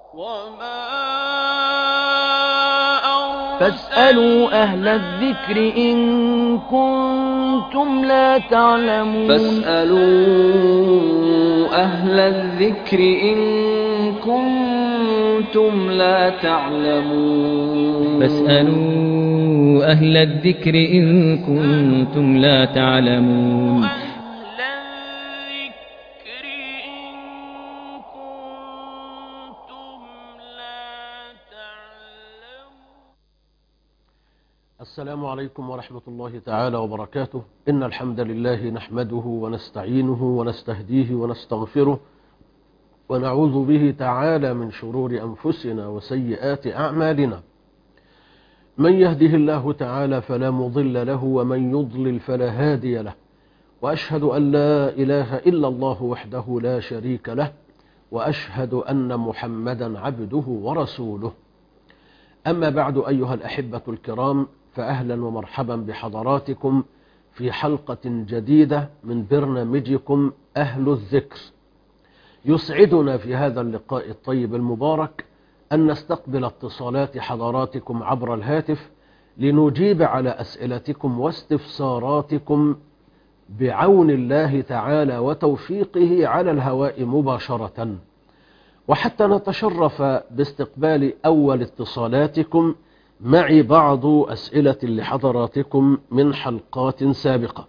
فاسألوا أهل الذكر إن كنتم لا تعلمون فاسألوا أهل الذكر إن كنتم لا تعلمون فاسألوا أهل الذكر إن كنتم لا تعلمون السلام عليكم ورحمة الله تعالى وبركاته إن الحمد لله نحمده ونستعينه ونستهديه ونستغفره ونعوذ به تعالى من شرور أنفسنا وسيئات أعمالنا من يهده الله تعالى فلا مضل له ومن يضلل فلا هادي له وأشهد أن لا إله إلا الله وحده لا شريك له وأشهد أن محمدا عبده ورسوله أما بعد أيها الأحبة الكرام فأهلا ومرحبا بحضراتكم في حلقة جديدة من برنامجكم أهل الذكر يسعدنا في هذا اللقاء الطيب المبارك أن نستقبل اتصالات حضراتكم عبر الهاتف لنجيب على أسئلتكم واستفساراتكم بعون الله تعالى وتوفيقه على الهواء مباشرة وحتى نتشرف باستقبال أول اتصالاتكم معي بعض أسئلة لحضراتكم من حلقات سابقة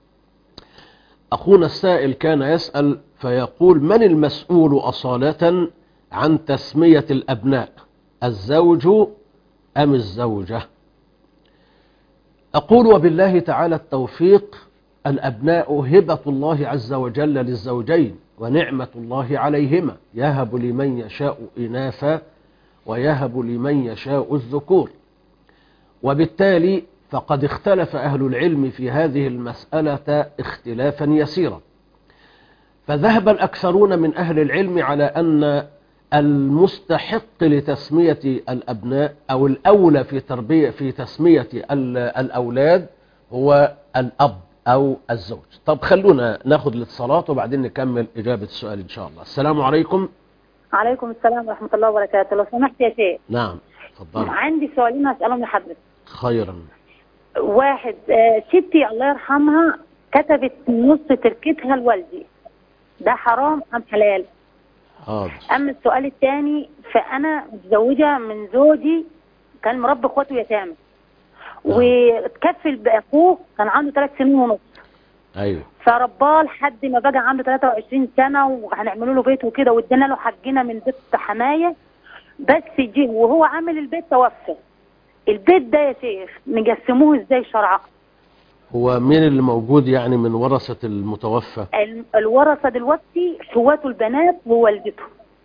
أخونا السائل كان يسأل فيقول من المسؤول أصالة عن تسمية الأبناء الزوج أم الزوجة أقول وبالله تعالى التوفيق الأبناء هبة الله عز وجل للزوجين ونعمة الله عليهما يهب لمن يشاء إناثا ويهب لمن يشاء الذكور وبالتالي فقد اختلف أهل العلم في هذه المسألة اختلافا يسيرا فذهب الأكثرون من أهل العلم على أن المستحق لتسمية الأبناء أو الأولى في تربية في تسمية الأولاد هو الأب أو الزوج طب خلونا ناخد الاتصالات وبعدين نكمل إجابة السؤال إن شاء الله السلام عليكم عليكم السلام ورحمة الله وبركاته لو سمحت يا شيخ نعم تفضل عندي سؤالين هسألهم لحضرتك خيرا واحد آه، ستي الله يرحمها كتبت نص تركتها لوالدي ده حرام أم حلال حاضر أما السؤال الثاني فأنا متزوجة من زوجي كان مربي اخواته يتامى واتكفل بأخوه كان عنده ثلاث سنين ونص أيوه فرباه لحد ما بقى عنده 23 سنة وهنعملوا له بيت وكده وادينا له حجنا من بيت حماية بس جه وهو عامل البيت توفى البيت ده يا شيخ نقسموه ازاي شرعا هو مين اللي موجود يعني من ورثة المتوفى ال- الورثة دلوقتي اخواته البنات ووالدته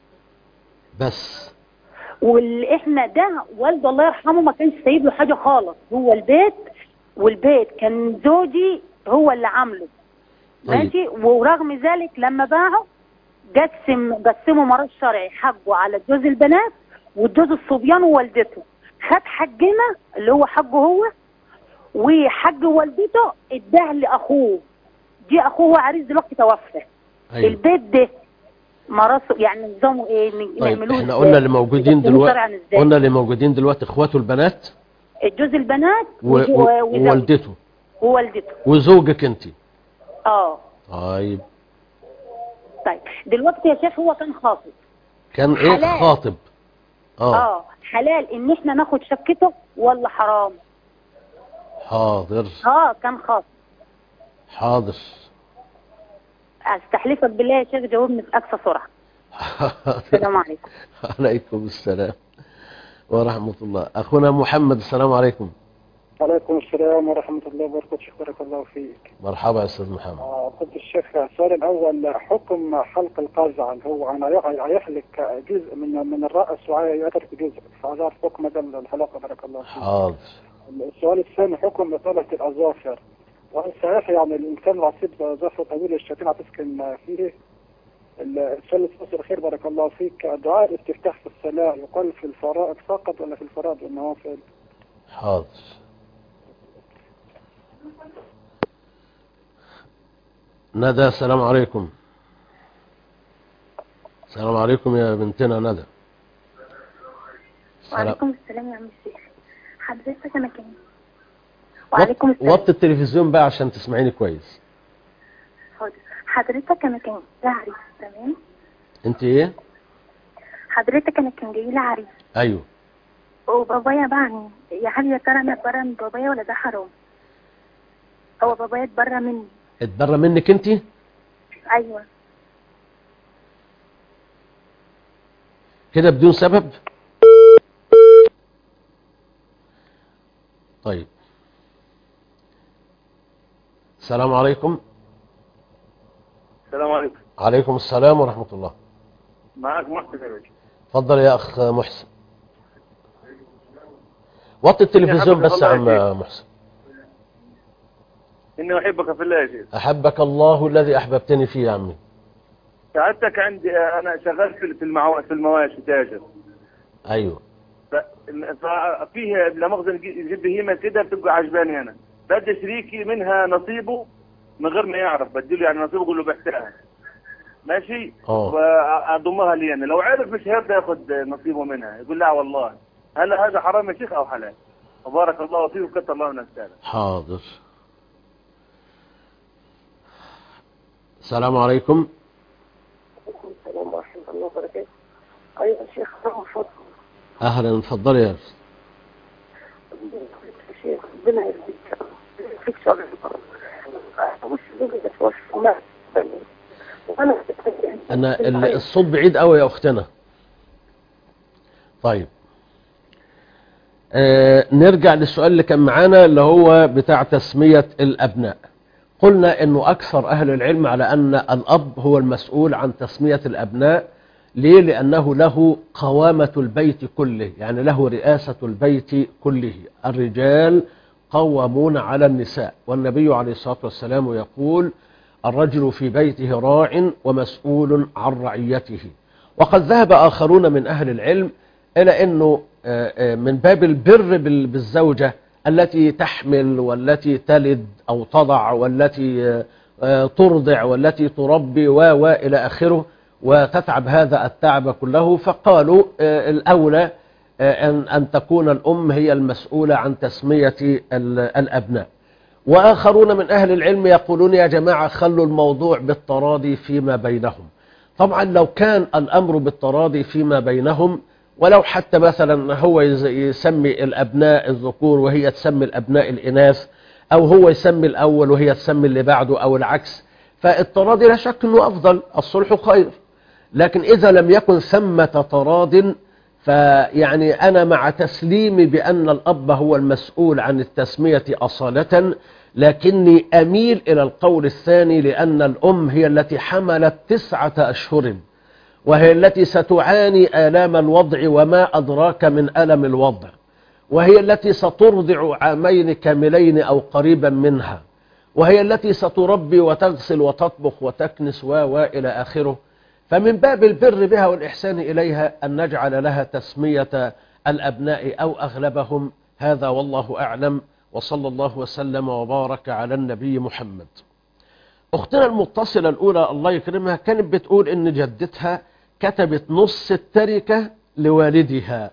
بس واللي احنا ده والده الله يرحمه ما كانش سايب له حاجة خالص هو البيت والبيت كان زوجي هو اللي عامله طيب. ماشي ورغم ذلك لما باعه قسم قسموا مرض شرعي حقه على جوز البنات وجوز الصبيان ووالدته خد حقنا اللي هو حقه هو وحق والدته اداه لاخوه جه اخوه هو عريس دلوقتي توفى أيوه البيت ده مراسه يعني نظامه ايه ن- طيب نعملوه احنا إزاي؟ قلنا اللي موجودين نقسموه شرعاً دلوقتي إزاي؟ قلنا اللي موجودين دلوقتي اخواته البنات جوز البنات و- وج- و- وزوجته ووالدته ووالدته وزوجك انت اه طيب طيب دلوقتي يا شيخ هو كان خاطب كان ايه حلال. خاطب اه اه حلال ان احنا ناخد شبكته ولا حرام حاضر اه كان خاطب حاضر استحلفك بالله يا شيخ جاوبني في اقصى سرعه السلام عليكم عليكم السلام ورحمة الله أخونا محمد السلام عليكم عليكم السلام ورحمة الله وبركاته شيخ بارك الله فيك مرحبا يا أستاذ محمد آه، قلت الشيخ السؤال الأول حكم حلق القزع اللي هو أنا يحلق جزء من من الرأس ويترك جزء فهذا حكم هذا الحلقة بارك الله فيك حاضر السؤال الثاني حكم إطالة الأظافر وهل صحيح يعني الإنسان العصيب ظفر طويل الشياطين هتسكن فيه السؤال الثالث الأخير بارك الله فيك دعاء الاستفتاح في الصلاة يقال في الفرائض فقط ولا في الفرائض والنوافل؟ حاضر ندى السلام عليكم السلام عليكم يا بنتنا ندى وعليكم السلام يا عم الشيخ حضرتك انا كان وعليكم وط- السلام وطي التلفزيون بقى عشان تسمعيني كويس حاضر حضرتك انا كان جاي لي عريس تمام انت ايه حضرتك انا كان جاي لي عريس ايوه وبابايا باعني يا هل يا ترى انا اتبرى من بابايا ولا ده حرام هو بابايا اتبرى مني اتبرى منك انت ايوه كده بدون سبب طيب السلام عليكم السلام عليكم عليكم السلام ورحمة الله معك محسن يا باشا اتفضل يا اخ محسن وطي التلفزيون حفظك بس يا الله يا عم محسن اني احبك في الله يا شيخ احبك الله الذي احببتني فيه يا عمي سعادتك عندي انا شغال في في المعو... في المواشي تاجر ايوه ف... ففيه لا مؤاخذه نجيب بهيمه كده بتبقى عجباني انا بدي شريكي منها نصيبه من غير ما يعرف بديله يعني نصيبه اقول له بعتها ماشي اه. واضمها لي انا لو عرف مش هيرضى ياخد نصيبه منها يقول لا والله هل هذا حرام يا شيخ او حلال وبارك الله فيه وكتر الله من السالة حاضر السلام عليكم السلام ورحمة الله وبركاته أيوة يا شيخ أنا فضل اهلا اتفضلي يا أستاذ. شيخ ربنا يهديك فيك شر مش بيجي بس وما وأنا انا ال- الصوت بعيد قوي يا اختنا طيب آه نرجع للسؤال اللي كان معانا اللي هو بتاع تسمية الابناء قلنا انه اكثر اهل العلم على ان الاب هو المسؤول عن تسمية الابناء ليه لانه له قوامة البيت كله يعني له رئاسة البيت كله الرجال قوامون على النساء والنبي عليه الصلاة والسلام يقول الرجل في بيته راع ومسؤول عن رعيته وقد ذهب آخرون من أهل العلم إلى أنه آه، آه، من باب البر بال- بالزوجة التي تحمل والتي تلد أو تضع والتي آه، آه، ترضع والتي تربي و و إلى آخره وتتعب هذا التعب كله فقالوا آه، الأولى آه، أن أن تكون الأم هي المسؤولة عن تسمية ال- الأبناء وآخرون من أهل العلم يقولون يا جماعة خلوا الموضوع بالتراضي فيما بينهم طبعا لو كان الأمر بالتراضي فيما بينهم ولو حتى مثلا هو يز- يسمي الأبناء الذكور وهي تسمي الأبناء الإناث أو هو يسمي الأول وهي تسمي اللي بعده أو العكس فالتراضي لا شك أنه أفضل الصلح خير لكن إذا لم يكن ثمة تراض فيعني أنا مع تسليمي بأن الأب هو المسؤول عن التسمية أصالة لكني أميل إلى القول الثاني لأن الأم هي التي حملت تسعة أشهر وهي التي ستعاني آلام الوضع وما أدراك من ألم الوضع وهي التي سترضع عامين كاملين أو قريبا منها وهي التي ستربي وتغسل وتطبخ وتكنس و و إلى آخره فمن باب البر بها والإحسان إليها أن نجعل لها تسمية الأبناء أو أغلبهم هذا والله أعلم وصلى الله وسلم وبارك على النبي محمد أختنا المتصلة الأولى الله يكرمها كانت بتقول إن جدتها كتبت نص التركة لوالدها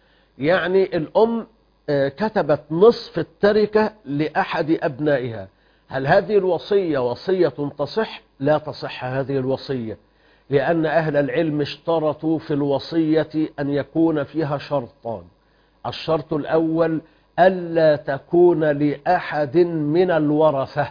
يعني الأم آه، كتبت نصف التركة لأحد أبنائها هل هذه الوصية وصية تصح؟ لا تصح هذه الوصية لأن أهل العلم اشترطوا في الوصية أن يكون فيها شرطان الشرط الأول ألا تكون لأحد من الورثة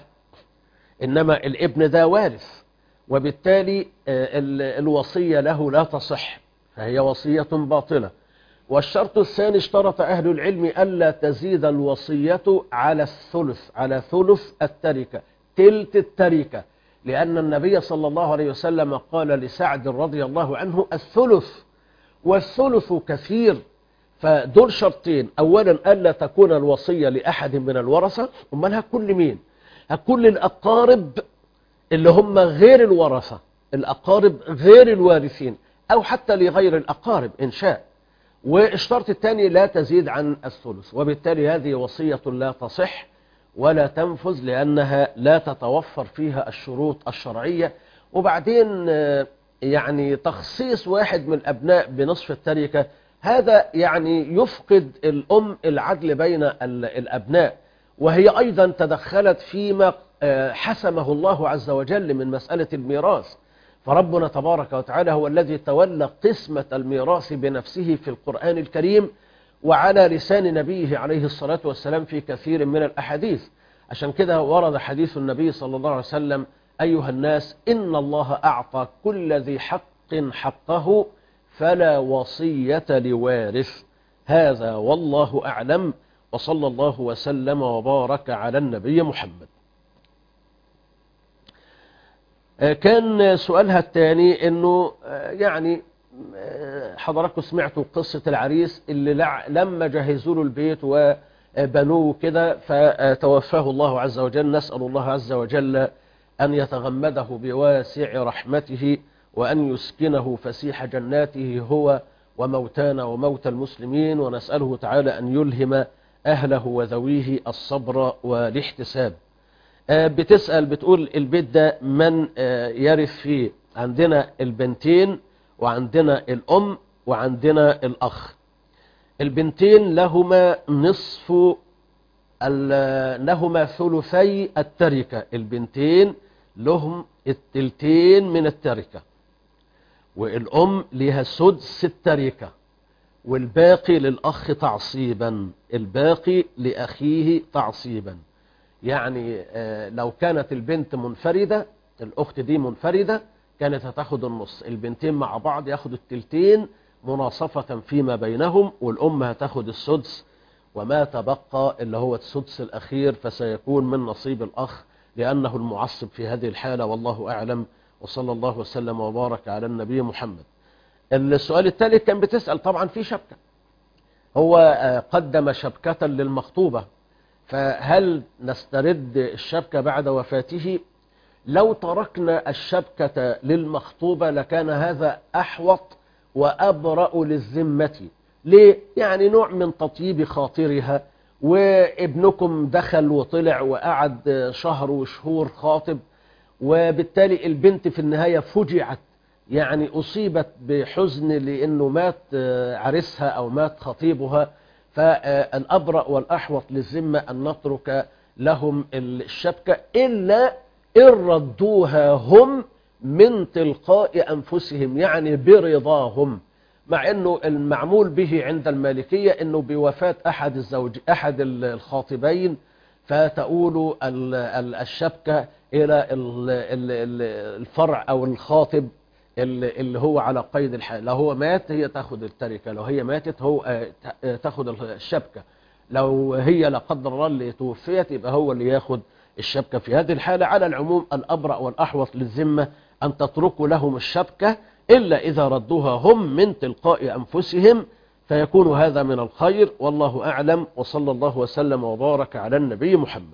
إنما الابن ده وارث وبالتالي آه، ال- الوصية له لا تصح فهي وصية باطلة والشرط الثاني اشترط أهل العلم ألا تزيد الوصية على الثلث على ثلث التركة تلت التركة لأن النبي صلى الله عليه وسلم قال لسعد رضي الله عنه الثلث والثلث كثير فدول شرطين أولا ألا تكون الوصية لأحد من الورثة أمالها كل مين هكل الأقارب اللي هم غير الورثة الأقارب غير الوارثين أو حتى لغير الأقارب إن شاء والشرط الثاني لا تزيد عن الثلث وبالتالي هذه وصية لا تصح ولا تنفذ لأنها لا تتوفر فيها الشروط الشرعية وبعدين آه، يعني تخصيص واحد من الأبناء بنصف التركة هذا يعني يفقد الأم العدل بين ال- الأبناء وهي أيضا تدخلت فيما آه، حسمه الله عز وجل من مسألة الميراث فربنا تبارك وتعالى هو الذي تولى قسمة الميراث بنفسه في القرآن الكريم وعلى لسان نبيه عليه الصلاة والسلام في كثير من الأحاديث عشان كده ورد حديث النبي صلى الله عليه وسلم أيها الناس إن الله أعطى كل ذي حق حقه فلا وصية لوارث هذا والله أعلم وصلى الله وسلم وبارك على النبي محمد آه، كان سؤالها الثاني انه آه، يعني آه، حضراتكم سمعتوا قصة العريس اللي لع- لما جهزوا له البيت وبنوه كده فتوفاه الله عز وجل نسأل الله عز وجل أن يتغمده بواسع رحمته وأن يسكنه فسيح جناته هو وموتانا وموتى المسلمين ونسأله تعالى أن يلهم أهله وذويه الصبر والاحتساب آه، بتسأل بتقول البيت ده من آه، يرث فيه عندنا البنتين وعندنا الأم وعندنا الأخ البنتين لهما نصف ال- لهما ثلثي التركة البنتين لهم التلتين من التركة والأم لها سدس التركة والباقي للأخ تعصيبا الباقي لأخيه تعصيبا يعني آه، لو كانت البنت منفردة الأخت دي منفردة كانت هتاخد النص البنتين مع بعض ياخدوا التلتين مناصفة فيما بينهم والأم هتاخد السدس وما تبقى اللي هو السدس الأخير فسيكون من نصيب الأخ لأنه المعصب في هذه الحالة والله أعلم وصلى الله وسلم وبارك على النبي محمد السؤال الثالث كان بتسأل طبعا في شبكة هو آه، قدم شبكة للمخطوبة فهل نسترد الشبكة بعد وفاته لو تركنا الشبكة للمخطوبة لكان هذا أحوط وأبرأ للذمة ليه؟ يعني نوع من تطيب خاطرها وابنكم دخل وطلع وقعد شهر وشهور خاطب وبالتالي البنت في النهاية فجعت يعني أصيبت بحزن لأنه مات آه، عرسها أو مات خطيبها فالأبرأ والأحوط للذمة أن نترك لهم الشبكة إلا إن ردوها هم من تلقاء أنفسهم يعني برضاهم مع أنه المعمول به عند المالكية أنه بوفاة أحد الزوج أحد الخاطبين فتؤول ال- ال- الشبكة إلى ال- ال- ال- الفرع أو الخاطب اللي اللي هو على قيد الحياة لو هو مات هي تاخد التركة لو هي ماتت هو آه، ت- آه، تاخد الشبكة لو هي لا قدر الله اللي توفيت يبقى هو اللي ياخد الشبكة في هذه الحالة على العموم الأبرأ والأحوط للذمة أن تتركوا لهم الشبكة إلا إذا ردوها هم من تلقاء أنفسهم فيكون هذا من الخير والله أعلم وصلى الله وسلم وبارك على النبي محمد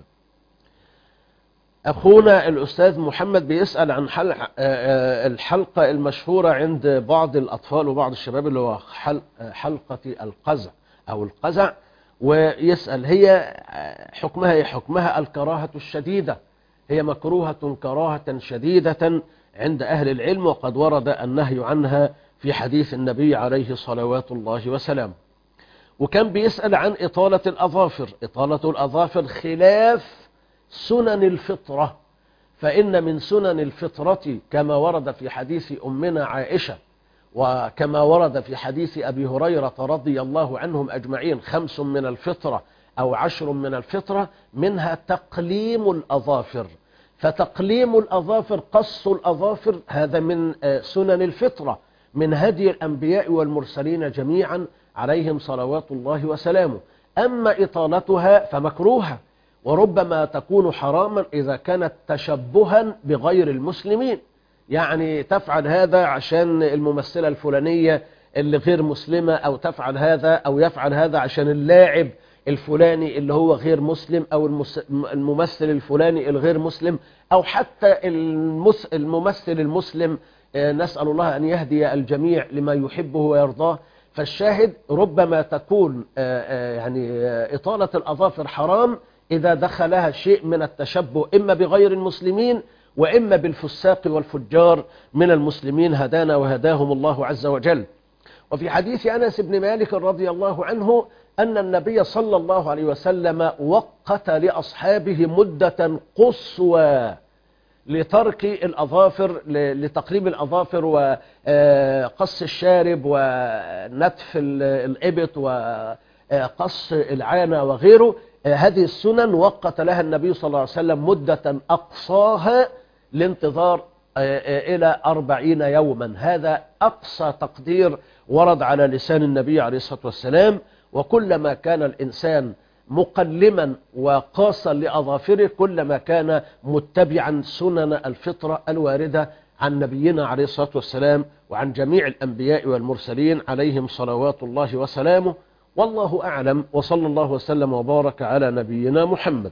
أخونا الأستاذ محمد بيسأل عن حلق آه، آه، الحلقة المشهورة عند بعض الأطفال وبعض الشباب اللي هو حل- آه، حلقة القزع أو القزع ويسأل هي آه، حكمها إيه؟ حكمها الكراهة الشديدة هي مكروهة كراهة شديدة عند أهل العلم وقد ورد النهي عنها في حديث النبي عليه صلوات الله وسلامه وكان بيسأل عن إطالة الأظافر إطالة الأظافر خلاف سنن الفطرة فإن من سنن الفطرة كما ورد في حديث أمنا عائشة وكما ورد في حديث أبي هريرة رضي الله عنهم أجمعين خمس من الفطرة أو عشر من الفطرة منها تقليم الأظافر فتقليم الأظافر قص الأظافر هذا من آه، سنن الفطرة من هدي الأنبياء والمرسلين جميعا عليهم صلوات الله وسلامه أما إطالتها فمكروهة وربما تكون حراما إذا كانت تشبها بغير المسلمين يعني تفعل هذا عشان الممثلة الفلانية اللي غير مسلمة أو تفعل هذا أو يفعل هذا عشان اللاعب الفلاني اللي هو غير مسلم أو المس- الممثل الفلاني الغير مسلم أو حتى المس- الممثل المسلم آه، نسأل الله أن يهدي الجميع لما يحبه ويرضاه فالشاهد ربما تكون آه، آه، يعني آه، إطالة الأظافر حرام إذا دخلها شيء من التشبه إما بغير المسلمين وإما بالفساق والفجار من المسلمين هدانا وهداهم الله عز وجل وفي حديث أنس بن مالك رضي الله عنه أن النبي صلى الله عليه وسلم وقت لأصحابه مدة قصوى لترك الأظافر ل- لتقريب الأظافر وقص الشارب ونتف ال- الإبط وقص العانة وغيره آه، هذه السنن وقت لها النبي صلى الله عليه وسلم مدة أقصاها لانتظار آه، آه، إلى أربعين يوما هذا أقصى تقدير ورد على لسان النبي عليه الصلاة والسلام وكلما كان الإنسان مقلما وقاصا لأظافره كلما كان متبعا سنن الفطرة الواردة عن نبينا عليه الصلاة والسلام وعن جميع الأنبياء والمرسلين عليهم صلوات الله وسلامه والله أعلم وصلى الله وسلم وبارك على نبينا محمد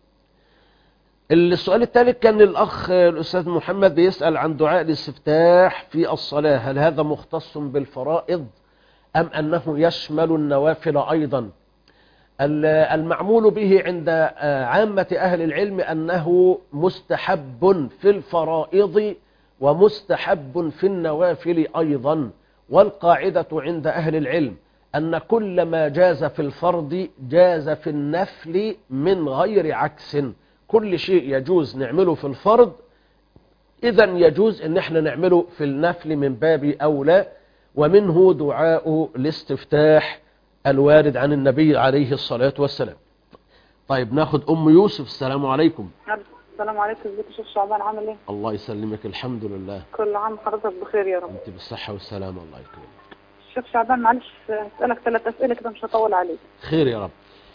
السؤال الثالث كان الأخ الأستاذ محمد بيسأل عن دعاء الاستفتاح في الصلاة هل هذا مختص بالفرائض أم أنه يشمل النوافل أيضا ال- المعمول به عند آه، عامة أهل العلم أنه مستحب في الفرائض ومستحب في النوافل أيضا والقاعدة عند أهل العلم أن كل ما جاز في الفرض جاز في النفل من غير عكس كل شيء يجوز نعمله في الفرض إذا يجوز أن احنا نعمله في النفل من باب أولى ومنه دعاء الاستفتاح الوارد عن النبي عليه الصلاة والسلام طيب ناخد أم يوسف السلام عليكم السلام عليكم ازيك يا شيخ شعبان عامل ايه؟ الله يسلمك الحمد لله كل عام وحضرتك بخير يا رب أنت بالصحة والسلامة الله يكرمك شيخ شعبان معلش اسالك ثلاث اسئله كده مش هطول عليك خير يا رب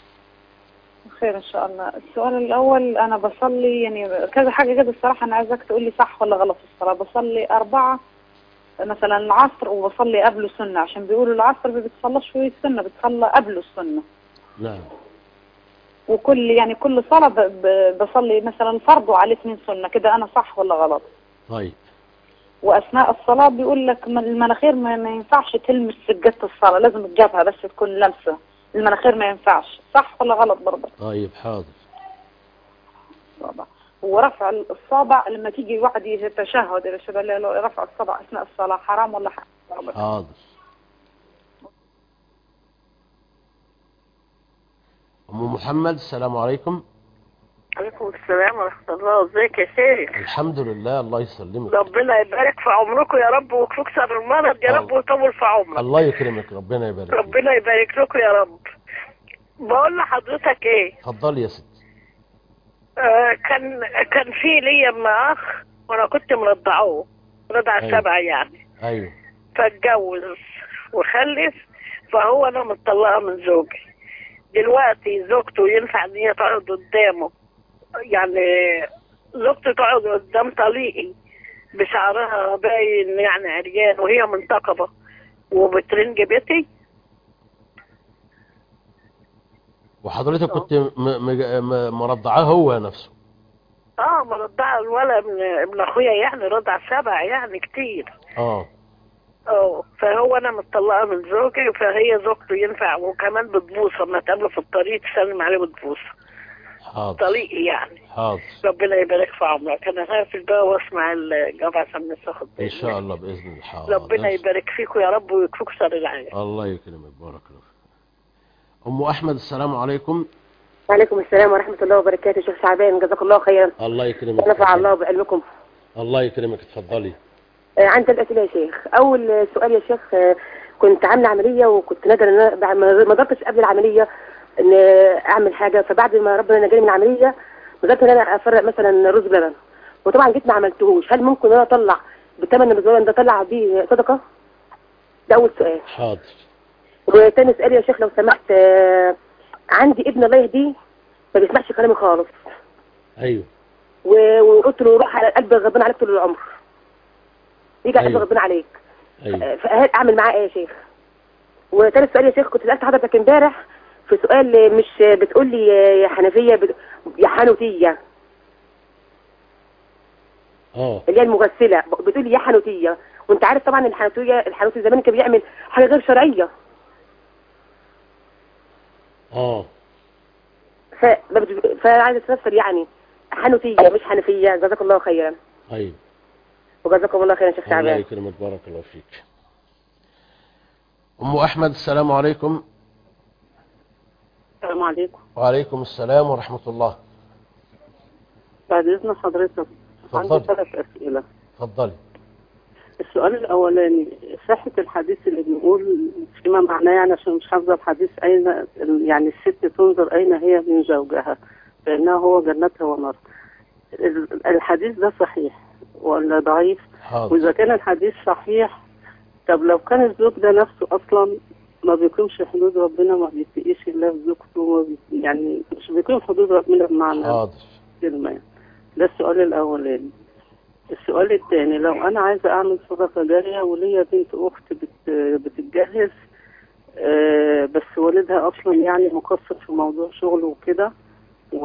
خير ان شاء الله السؤال الاول انا بصلي يعني كذا حاجه كده الصراحه انا عايزاك تقول لي صح ولا غلط في الصلاه بصلي اربعه مثلا العصر وبصلي قبله سنه عشان بيقولوا العصر ما بتصلاش فيه السنه بتصلى قبله السنه نعم وكل يعني كل صلاه ب- ب- بصلي مثلا فرض وعليه اثنين سنه كده انا صح ولا غلط طيب واثناء الصلاه بيقول لك من- المناخير ما, ما ينفعش تلمس سجاده الصلاه لازم الجبهه بس تكون لامسه المناخير ما ينفعش صح ولا غلط برضه طيب حاضر ورفع الصابع لما تيجي واحد يتشهد الى شبه لو رفع الصابع اثناء الصلاه حرام ولا حرام حاضر أم محمد السلام عليكم عليكم السلام ورحمة الله ازيك يا شيخ الحمد لله الله يسلمك ربنا يبارك في عمركم يا رب ويكسر المرض يا رب ويطول في عمرك الله يكرمك ربنا يبارك فيك ربنا يبارك لكم يا رب بقول لحضرتك ايه اتفضلي يا ست آه كان كان في ليا ابن اخ وانا كنت مرضعوه رضع أيوة. سبعة يعني أيوه فاتجوز وخلف فهو انا مطلقه من زوجي دلوقتي زوجته ينفع ان هي تقعد قدامه يعني زوجته تقعد قدام طليقي بشعرها باين يعني عريان وهي منتقبه وبترنج بيتي وحضرتك كنت م- م- م- مرضعاه هو نفسه اه مرضعه الولد ابن ابن اخويا يعني رضع سبع يعني كتير اه اه فهو انا مطلقه من زوجي فهي زوجته ينفع وكمان بتبوسه لما تقابله في الطريق تسلم عليه بتبوسه حاضر طليقي يعني حاضر ربنا يبارك في عمرك انا هقفل بقى واسمع الجامعة عشان الناس تاخد ان بالي. شاء الله باذن الله حاضر ربنا يبارك فيكم يا رب ويكفيكم شر العالم الله يكرمك بارك الله فيك. ام احمد السلام عليكم وعليكم السلام ورحمة الله وبركاته شيخ شعبان جزاك الله خيرا الله يكرمك ونفع الله بعلمكم الله يكرمك اتفضلي آه، عندي ثلاث أسئلة يا شيخ أول آه، سؤال يا شيخ آه، كنت عاملة عملية وكنت نادرة إن أنا بعد ما ما قدرتش قبل العملية إن آه، أعمل حاجة فبعد ما ربنا نجاني من العملية قدرت إن أنا أفرق مثلا رز بلبن وطبعا جيت ما عملتهوش هل ممكن إن أنا أطلع بثمن الرز بلبن ده أطلع بيه صدقة؟ ده أول سؤال حاضر وتاني سؤال يا شيخ لو سمحت آه، عندي ابن الله يهديه ما بيسمعش كلامي خالص ايوه و- وقلت له روح على قلب غضبان عليك طول العمر يجي على قلب أيوة. غضبان عليك ايوه فهل اعمل معاه ايه يا شيخ وثالث سؤال يا شيخ كنت سالت حضرتك امبارح في سؤال مش بتقول لي يا حنفيه بت- يا حنوتيه اه اللي هي المغسله بتقول لي يا حنوتيه وانت عارف طبعا الحنوتيه الحنوتي زمان كان بيعمل حاجه غير شرعيه اه ف... فعايز استفسر يعني حنوتيه مش حنفيه جزاك الله خيرا ايوه وجزاكم الله خيرا يا شيخ الله شعبان يكرمك بارك الله فيك أم أحمد السلام عليكم السلام عليكم وعليكم السلام ورحمة الله بعد إذن حضرتك عندي اتفضلي. ثلاث أسئلة اتفضلي السؤال الأولاني صحة الحديث اللي بنقول فيما معناه يعني عشان مش حافظة الحديث أين يعني الست تنظر أين هي من زوجها فإنها هو جنتها ونار ال- الحديث ده صحيح ولا ضعيف حاضر وإذا كان الحديث صحيح طب لو كان الزوج ده نفسه أصلا ما بيقيمش حدود ربنا ما بيتقيش الله في زوجته ما بي- يعني مش بيقيم حدود ربنا بمعنى حاضر كلمة يعني. ده السؤال الأولاني السؤال الثاني لو أنا عايزة أعمل صدقة جارية وليا بنت أخت بت بتتجهز آه، بس والدها أصلا يعني مقصر في موضوع شغله وكده و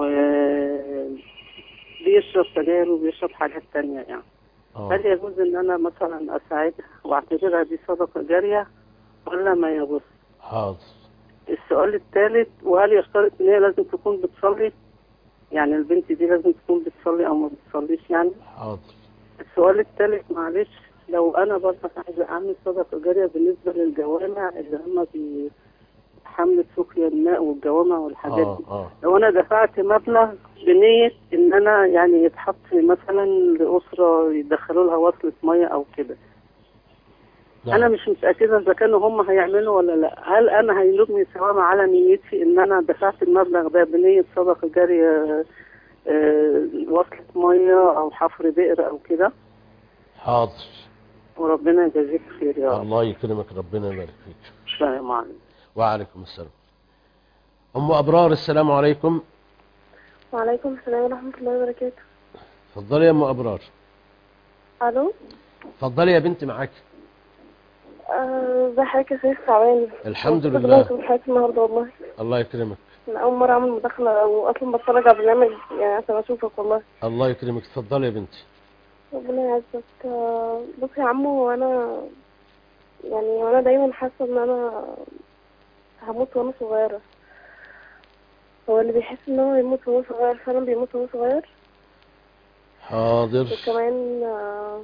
بيشرب سجاير وبيشرب حاجات تانية يعني هل يجوز إن أنا مثلا أساعدها وأعتبرها دي صدقة جارية ولا ما يجوز؟ حاضر السؤال الثالث وهل يشترط ان هي لازم تكون بتصلي يعني البنت دي لازم تكون بتصلي او ما بتصليش يعني حاضر السؤال الثالث معلش لو انا برضه عايزه اعمل صدقه جاريه بالنسبه للجوامع اللي هم في حملة سقيا الماء والجوامع والحاجات اه دي اه لو انا دفعت مبلغ بنية ان انا يعني يتحط مثلا لأسرة يدخلوا لها وصلة مية او كده نعم. انا مش متاكده اذا كانوا هم هيعملوا ولا لا هل انا هيلومني ثواب على نيتي ان انا دفعت المبلغ ده بنيه صدقه جاريه آه، وصلة ميه او حفر بئر او كده حاضر وربنا يجازيك خير يا رب الله يكرمك ربنا يبارك فيك السلام عليكم وعليكم السلام أم أبرار السلام عليكم وعليكم السلام ورحمة الله وبركاته اتفضلي يا أم أبرار ألو اتفضلي يا بنتي معاك آه، ازي حضرتك يا شيخ تعبان الحمد مبسوطة لله. جدا بحياتي النهاردة والله الله يكرمك من أول مرة أعمل مداخلة وأصلا بتفرج على برنامج يعني عشان أشوفك والله الله يكرمك اتفضلي يا بنتي ربنا يعزك آه، بص يا عمو وأنا يعني وأنا دايما حاسة إن أنا هموت وأنا صغيرة هو اللي بيحس إن هو يموت وهو صغير فعلا بيموت وهو صغير حاضر وكمان آه،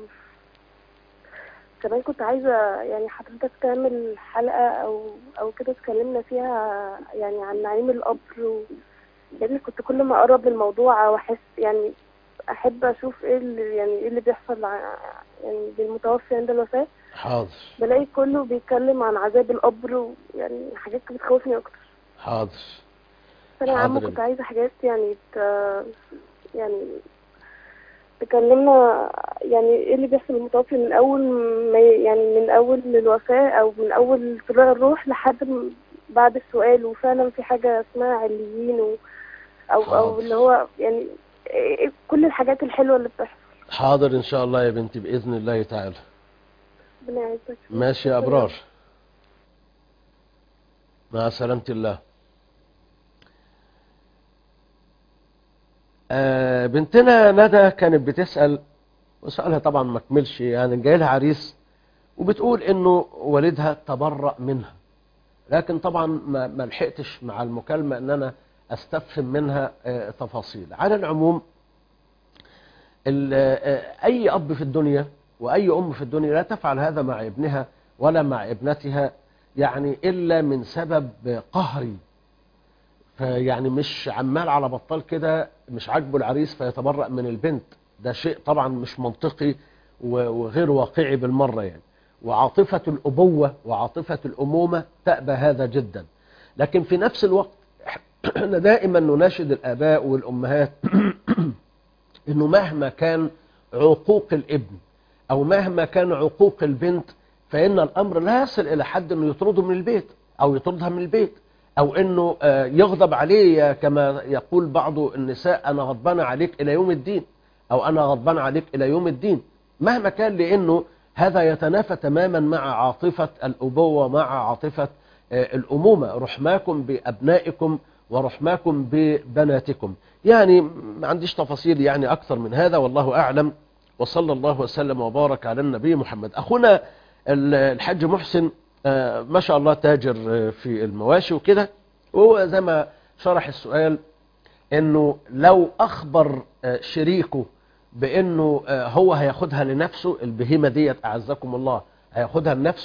كمان كنت عايزة يعني حضرتك تعمل حلقة أو أو كده تكلمنا فيها يعني عن نعيم القبر و... لأن كنت كل ما أقرب للموضوع وأحس يعني أحب أشوف إيه اللي يعني إيه اللي بيحصل ع- يعني بالمتوفي عند الوفاة حاضر بلاقي كله بيتكلم عن عذاب القبر ويعني حاجات بتخوفني أكتر حاضر فأنا يا عم حاضر. كنت عايزة حاجات يعني ت... يعني تكلمنا يعني ايه اللي بيحصل للمتوفي من اول ما يعني من اول الوفاة او من اول طلوع الروح لحد م- بعد السؤال وفعلا في حاجة اسمها عليين و او او حاضر. اللي هو يعني إيه- كل الحاجات الحلوة اللي بتحصل حاضر إن شاء الله يا بنتي بإذن الله تعالى ربنا يعزك ماشي يا أبرار مع سلامة الله آه بنتنا ندى كانت بتسأل وسؤالها طبعا ما كملش يعني جاي لها عريس وبتقول انه والدها تبرأ منها لكن طبعا ما ما لحقتش مع المكالمة ان انا استفهم منها آه تفاصيل على العموم ال- آه، اي اب في الدنيا واي ام في الدنيا لا تفعل هذا مع ابنها ولا مع ابنتها يعني الا من سبب قهري فيعني مش عمال على بطال كده مش عاجبه العريس فيتبرأ من البنت ده شيء طبعا مش منطقي و- وغير واقعي بالمرة يعني وعاطفة الأبوة وعاطفة الأمومة تأبى هذا جدا لكن في نفس الوقت احنا دائما نناشد الآباء والأمهات انه مهما كان عقوق الابن او مهما كان عقوق البنت فان الامر لا يصل الى حد انه يطرده من البيت او يطردها من البيت او انه آه، يغضب عليه كما يقول بعض النساء انا غضبان عليك الى يوم الدين او انا غضبان عليك الى يوم الدين مهما كان لانه هذا يتنافى تماما مع عاطفة الابوة مع عاطفة آه، الامومة رحماكم بابنائكم ورحماكم ببناتكم يعني ما عنديش تفاصيل يعني أكثر من هذا والله أعلم وصلى الله وسلم وبارك على النبي محمد أخونا ال- الحاج محسن آه، ما شاء الله تاجر آه، في المواشي وكده وهو زي ما شرح السؤال انه لو اخبر آه، شريكه بانه آه، هو هياخدها لنفسه البهيمة ديت اعزكم الله هياخدها لنفسه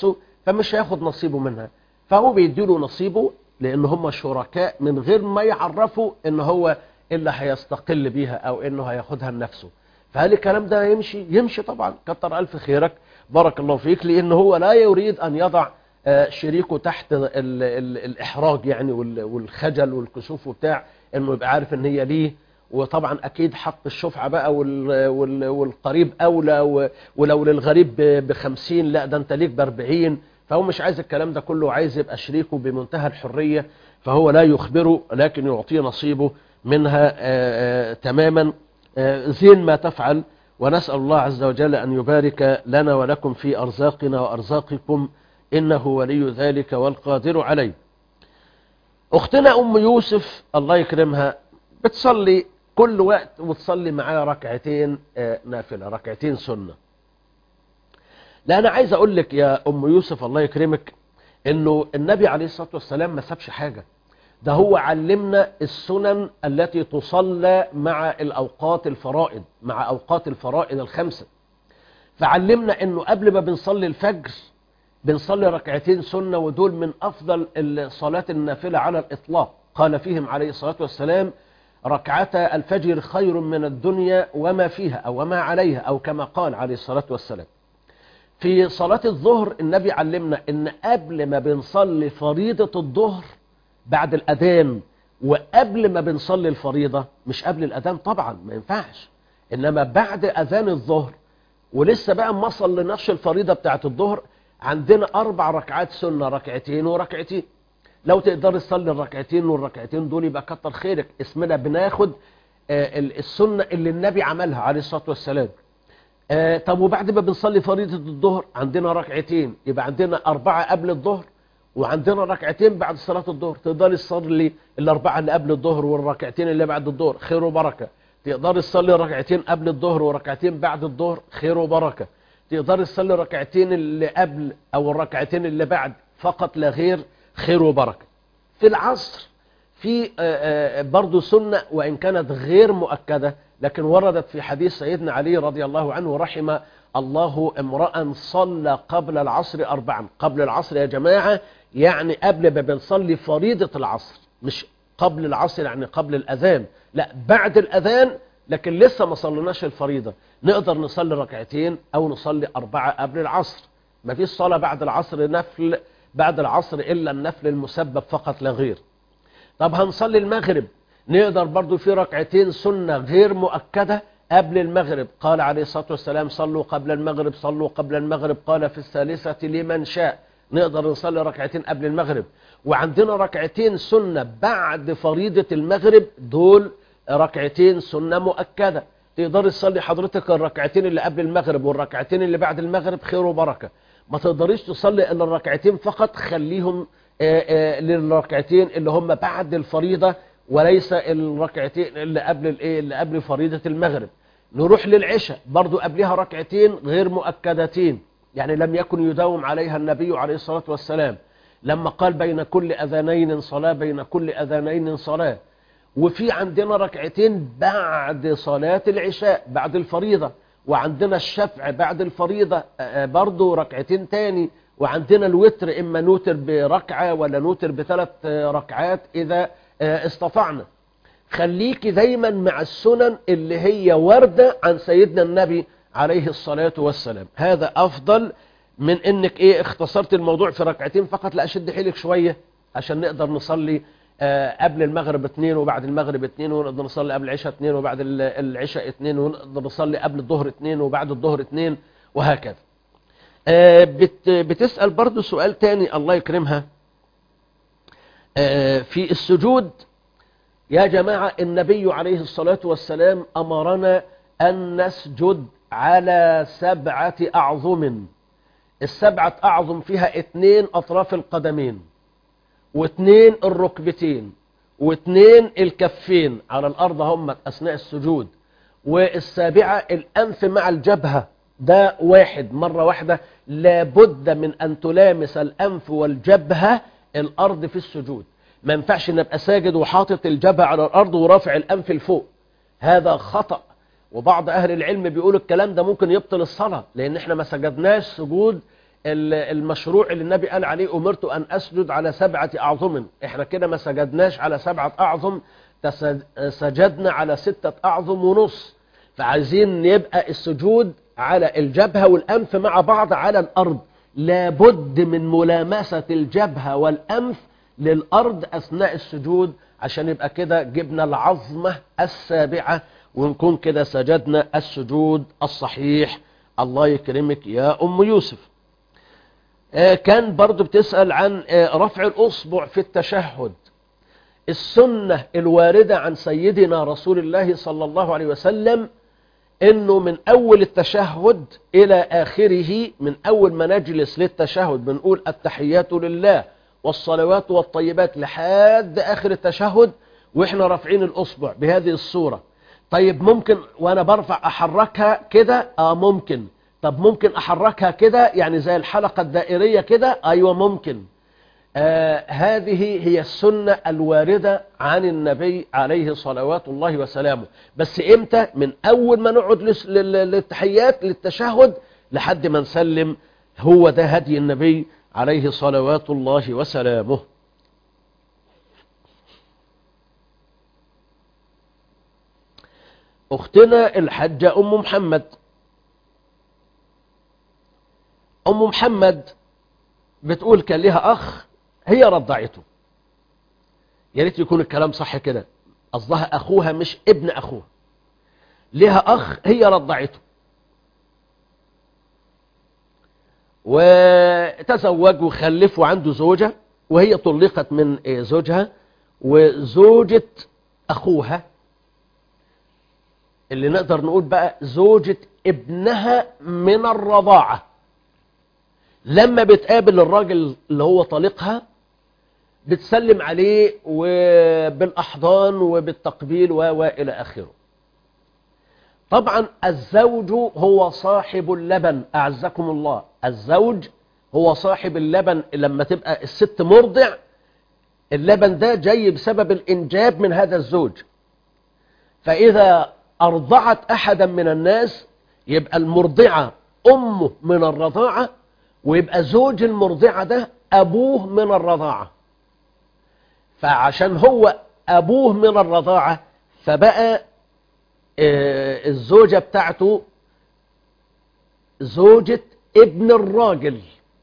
فمش هياخد نصيبه منها فهو بيديله نصيبه لان هم شركاء من غير ما يعرفوا ان هو اللي هيستقل بيها او انه هياخدها لنفسه فهل الكلام ده يمشي يمشي طبعا كتر الف خيرك بارك الله فيك لان هو لا يريد ان يضع آه، شريكه تحت ال ال الاحراج يعني وال- والخجل والكسوف وبتاع انه يبقى عارف ان هي ليه وطبعا اكيد حق الشفعه بقى وال وال والقريب اولى و- ولو للغريب ب 50 لا ده انت ليك ب 40 فهو مش عايز الكلام ده كله عايز يبقى شريكه بمنتهى الحريه فهو لا يخبره لكن يعطيه نصيبه منها آه، آه، تماما آه، زين ما تفعل ونسأل الله عز وجل أن يبارك لنا ولكم في أرزاقنا وأرزاقكم إنه ولي ذلك والقادر عليه أختنا أم يوسف الله يكرمها بتصلي كل وقت وتصلي معايا ركعتين آه، نافلة ركعتين سنة لا أنا عايز أقول لك يا أم يوسف الله يكرمك إنه النبي عليه الصلاة والسلام ما سابش حاجة ده هو علمنا السنن التي تصلى مع الأوقات الفرائض مع أوقات الفرائض الخمسة فعلمنا أنه قبل ما بنصلي الفجر بنصلي ركعتين سنة ودول من أفضل الصلاة النافلة على الإطلاق قال فيهم عليه الصلاة والسلام ركعتا الفجر خير من الدنيا وما فيها أو وما عليها أو كما قال عليه الصلاة والسلام في صلاة الظهر النبي علمنا ان قبل ما بنصلي فريضة الظهر بعد الأذان وقبل ما بنصلي الفريضة مش قبل الأذان طبعا ما ينفعش إنما بعد أذان الظهر ولسه بقى ما صليناش الفريضة بتاعت الظهر عندنا أربع ركعات سنة ركعتين وركعتين لو تقدر تصلي الركعتين والركعتين دول يبقى كتر خيرك اسمنا بناخد آه، ال- السنة اللي النبي عملها عليه الصلاة والسلام آه، طب وبعد ما بنصلي فريضة الظهر عندنا ركعتين يبقى عندنا أربعة قبل الظهر وعندنا ركعتين بعد صلاة الظهر تقدر تصلي الأربعة اللي قبل الظهر والركعتين اللي بعد الظهر خير وبركة تقدر تصلي ركعتين قبل الظهر وركعتين بعد الظهر خير وبركة تقدر تصلي ركعتين اللي قبل أو الركعتين اللي بعد فقط لا غير خير وبركة في العصر في آه، آه، برضو سنة وإن كانت غير مؤكدة لكن وردت في حديث سيدنا علي رضي الله عنه رحم الله امرأ صلى قبل العصر أربعا قبل العصر يا جماعة يعني قبل ما بنصلي فريضة العصر مش قبل العصر يعني قبل الأذان لا بعد الأذان لكن لسه ما صليناش الفريضة نقدر نصلي ركعتين أو نصلي أربعة قبل العصر ما فيش صلاة بعد العصر نفل بعد العصر إلا النفل المسبب فقط لا غير طب هنصلي المغرب نقدر برضو في ركعتين سنة غير مؤكدة قبل المغرب قال عليه الصلاة والسلام صلوا قبل المغرب صلوا قبل المغرب قال في الثالثة لمن شاء نقدر نصلي ركعتين قبل المغرب وعندنا ركعتين سنة بعد فريضة المغرب دول ركعتين سنة مؤكدة تقدر تصلي حضرتك الركعتين اللي قبل المغرب والركعتين اللي بعد المغرب خير وبركة ما تقدريش تصلي الا الركعتين فقط خليهم آه، آه، للركعتين اللي هم بعد الفريضة وليس الركعتين اللي قبل الايه اللي قبل فريضة المغرب نروح للعشاء برضو قبلها ركعتين غير مؤكدتين يعني لم يكن يداوم عليها النبي عليه الصلاة والسلام لما قال بين كل أذانين صلاة بين كل أذانين صلاة وفي عندنا ركعتين بعد صلاة العشاء بعد الفريضة وعندنا الشفع بعد الفريضة آه، برضو ركعتين تاني وعندنا الوتر إما نوتر بركعة ولا نوتر بثلاث آه، ركعات إذا آه، استطعنا خليكي دايما مع السنن اللي هي واردة عن سيدنا النبي عليه الصلاة والسلام هذا أفضل من انك ايه اختصرت الموضوع في ركعتين فقط لا اشد حيلك شوية عشان نقدر نصلي آه، قبل المغرب اتنين وبعد المغرب اتنين ونقدر نصلي قبل العشاء اتنين وبعد ال- العشاء اتنين ونقدر نصلي قبل الظهر اتنين وبعد الظهر اتنين وهكذا آه، بت بتسأل برضو سؤال تاني الله يكرمها آه، في السجود يا جماعة النبي عليه الصلاة والسلام أمرنا أن نسجد على سبعة أعظم السبعة أعظم فيها اتنين أطراف القدمين واتنين الركبتين واتنين الكفين على الأرض هم أثناء السجود والسابعة الأنف مع الجبهة ده واحد مرة واحدة لابد من أن تلامس الأنف والجبهة الأرض في السجود ما ينفعش نبقى ساجد وحاطط الجبهة على الأرض ورافع الأنف لفوق هذا خطأ وبعض أهل العلم بيقولوا الكلام ده ممكن يبطل الصلاة لأن احنا ما سجدناش سجود ال- المشروع اللي النبي قال عليه أمرت أن أسجد على سبعة أعظم احنا كده ما سجدناش على سبعة أعظم تسج- سجدنا على ستة أعظم ونص فعايزين يبقى السجود على الجبهة والأنف مع بعض على الأرض لابد من ملامسة الجبهة والأنف للأرض أثناء السجود عشان يبقى كده جبنا العظمة السابعة ونكون كده سجدنا السجود الصحيح الله يكرمك يا أم يوسف آه، كان برضو بتسأل عن آه، رفع الأصبع في التشهد السنة الواردة عن سيدنا رسول الله صلى الله عليه وسلم انه من اول التشهد الى اخره من اول ما نجلس للتشهد بنقول التحيات لله والصلوات والطيبات لحد اخر التشهد واحنا رافعين الاصبع بهذه الصورة طيب ممكن وانا برفع احركها كده اه ممكن طب ممكن احركها كده يعني زي الحلقة الدائرية كده ايوه ممكن آه هذه هي السنة الواردة عن النبي عليه صلوات الله وسلامه بس امتى من اول ما نقعد لس- لل- للتحيات للتشهد لحد ما نسلم هو ده هدي النبي عليه صلوات الله وسلامه اختنا الحجة ام محمد ام محمد بتقول كان لها اخ هي رضعته يا ريت يكون الكلام صح كده قصدها اخوها مش ابن اخوها لها اخ هي رضعته وتزوج وخلف وعنده زوجة وهي طلقت من آه، زوجها وزوجة اخوها اللي نقدر نقول بقى زوجة ابنها من الرضاعة لما بتقابل الراجل اللي هو طليقها بتسلم عليه وبالأحضان وبالتقبيل و و إلى آخره طبعا الزوج هو صاحب اللبن أعزكم الله الزوج هو صاحب اللبن لما تبقى الست مرضع اللبن ده جاي بسبب الإنجاب من هذا الزوج فإذا أرضعت أحدا من الناس يبقى المرضعة أمه من الرضاعة ويبقى زوج المرضعة ده أبوه من الرضاعة فعشان هو أبوه من الرضاعة فبقى آه، الزوجة بتاعته زوجة ابن الراجل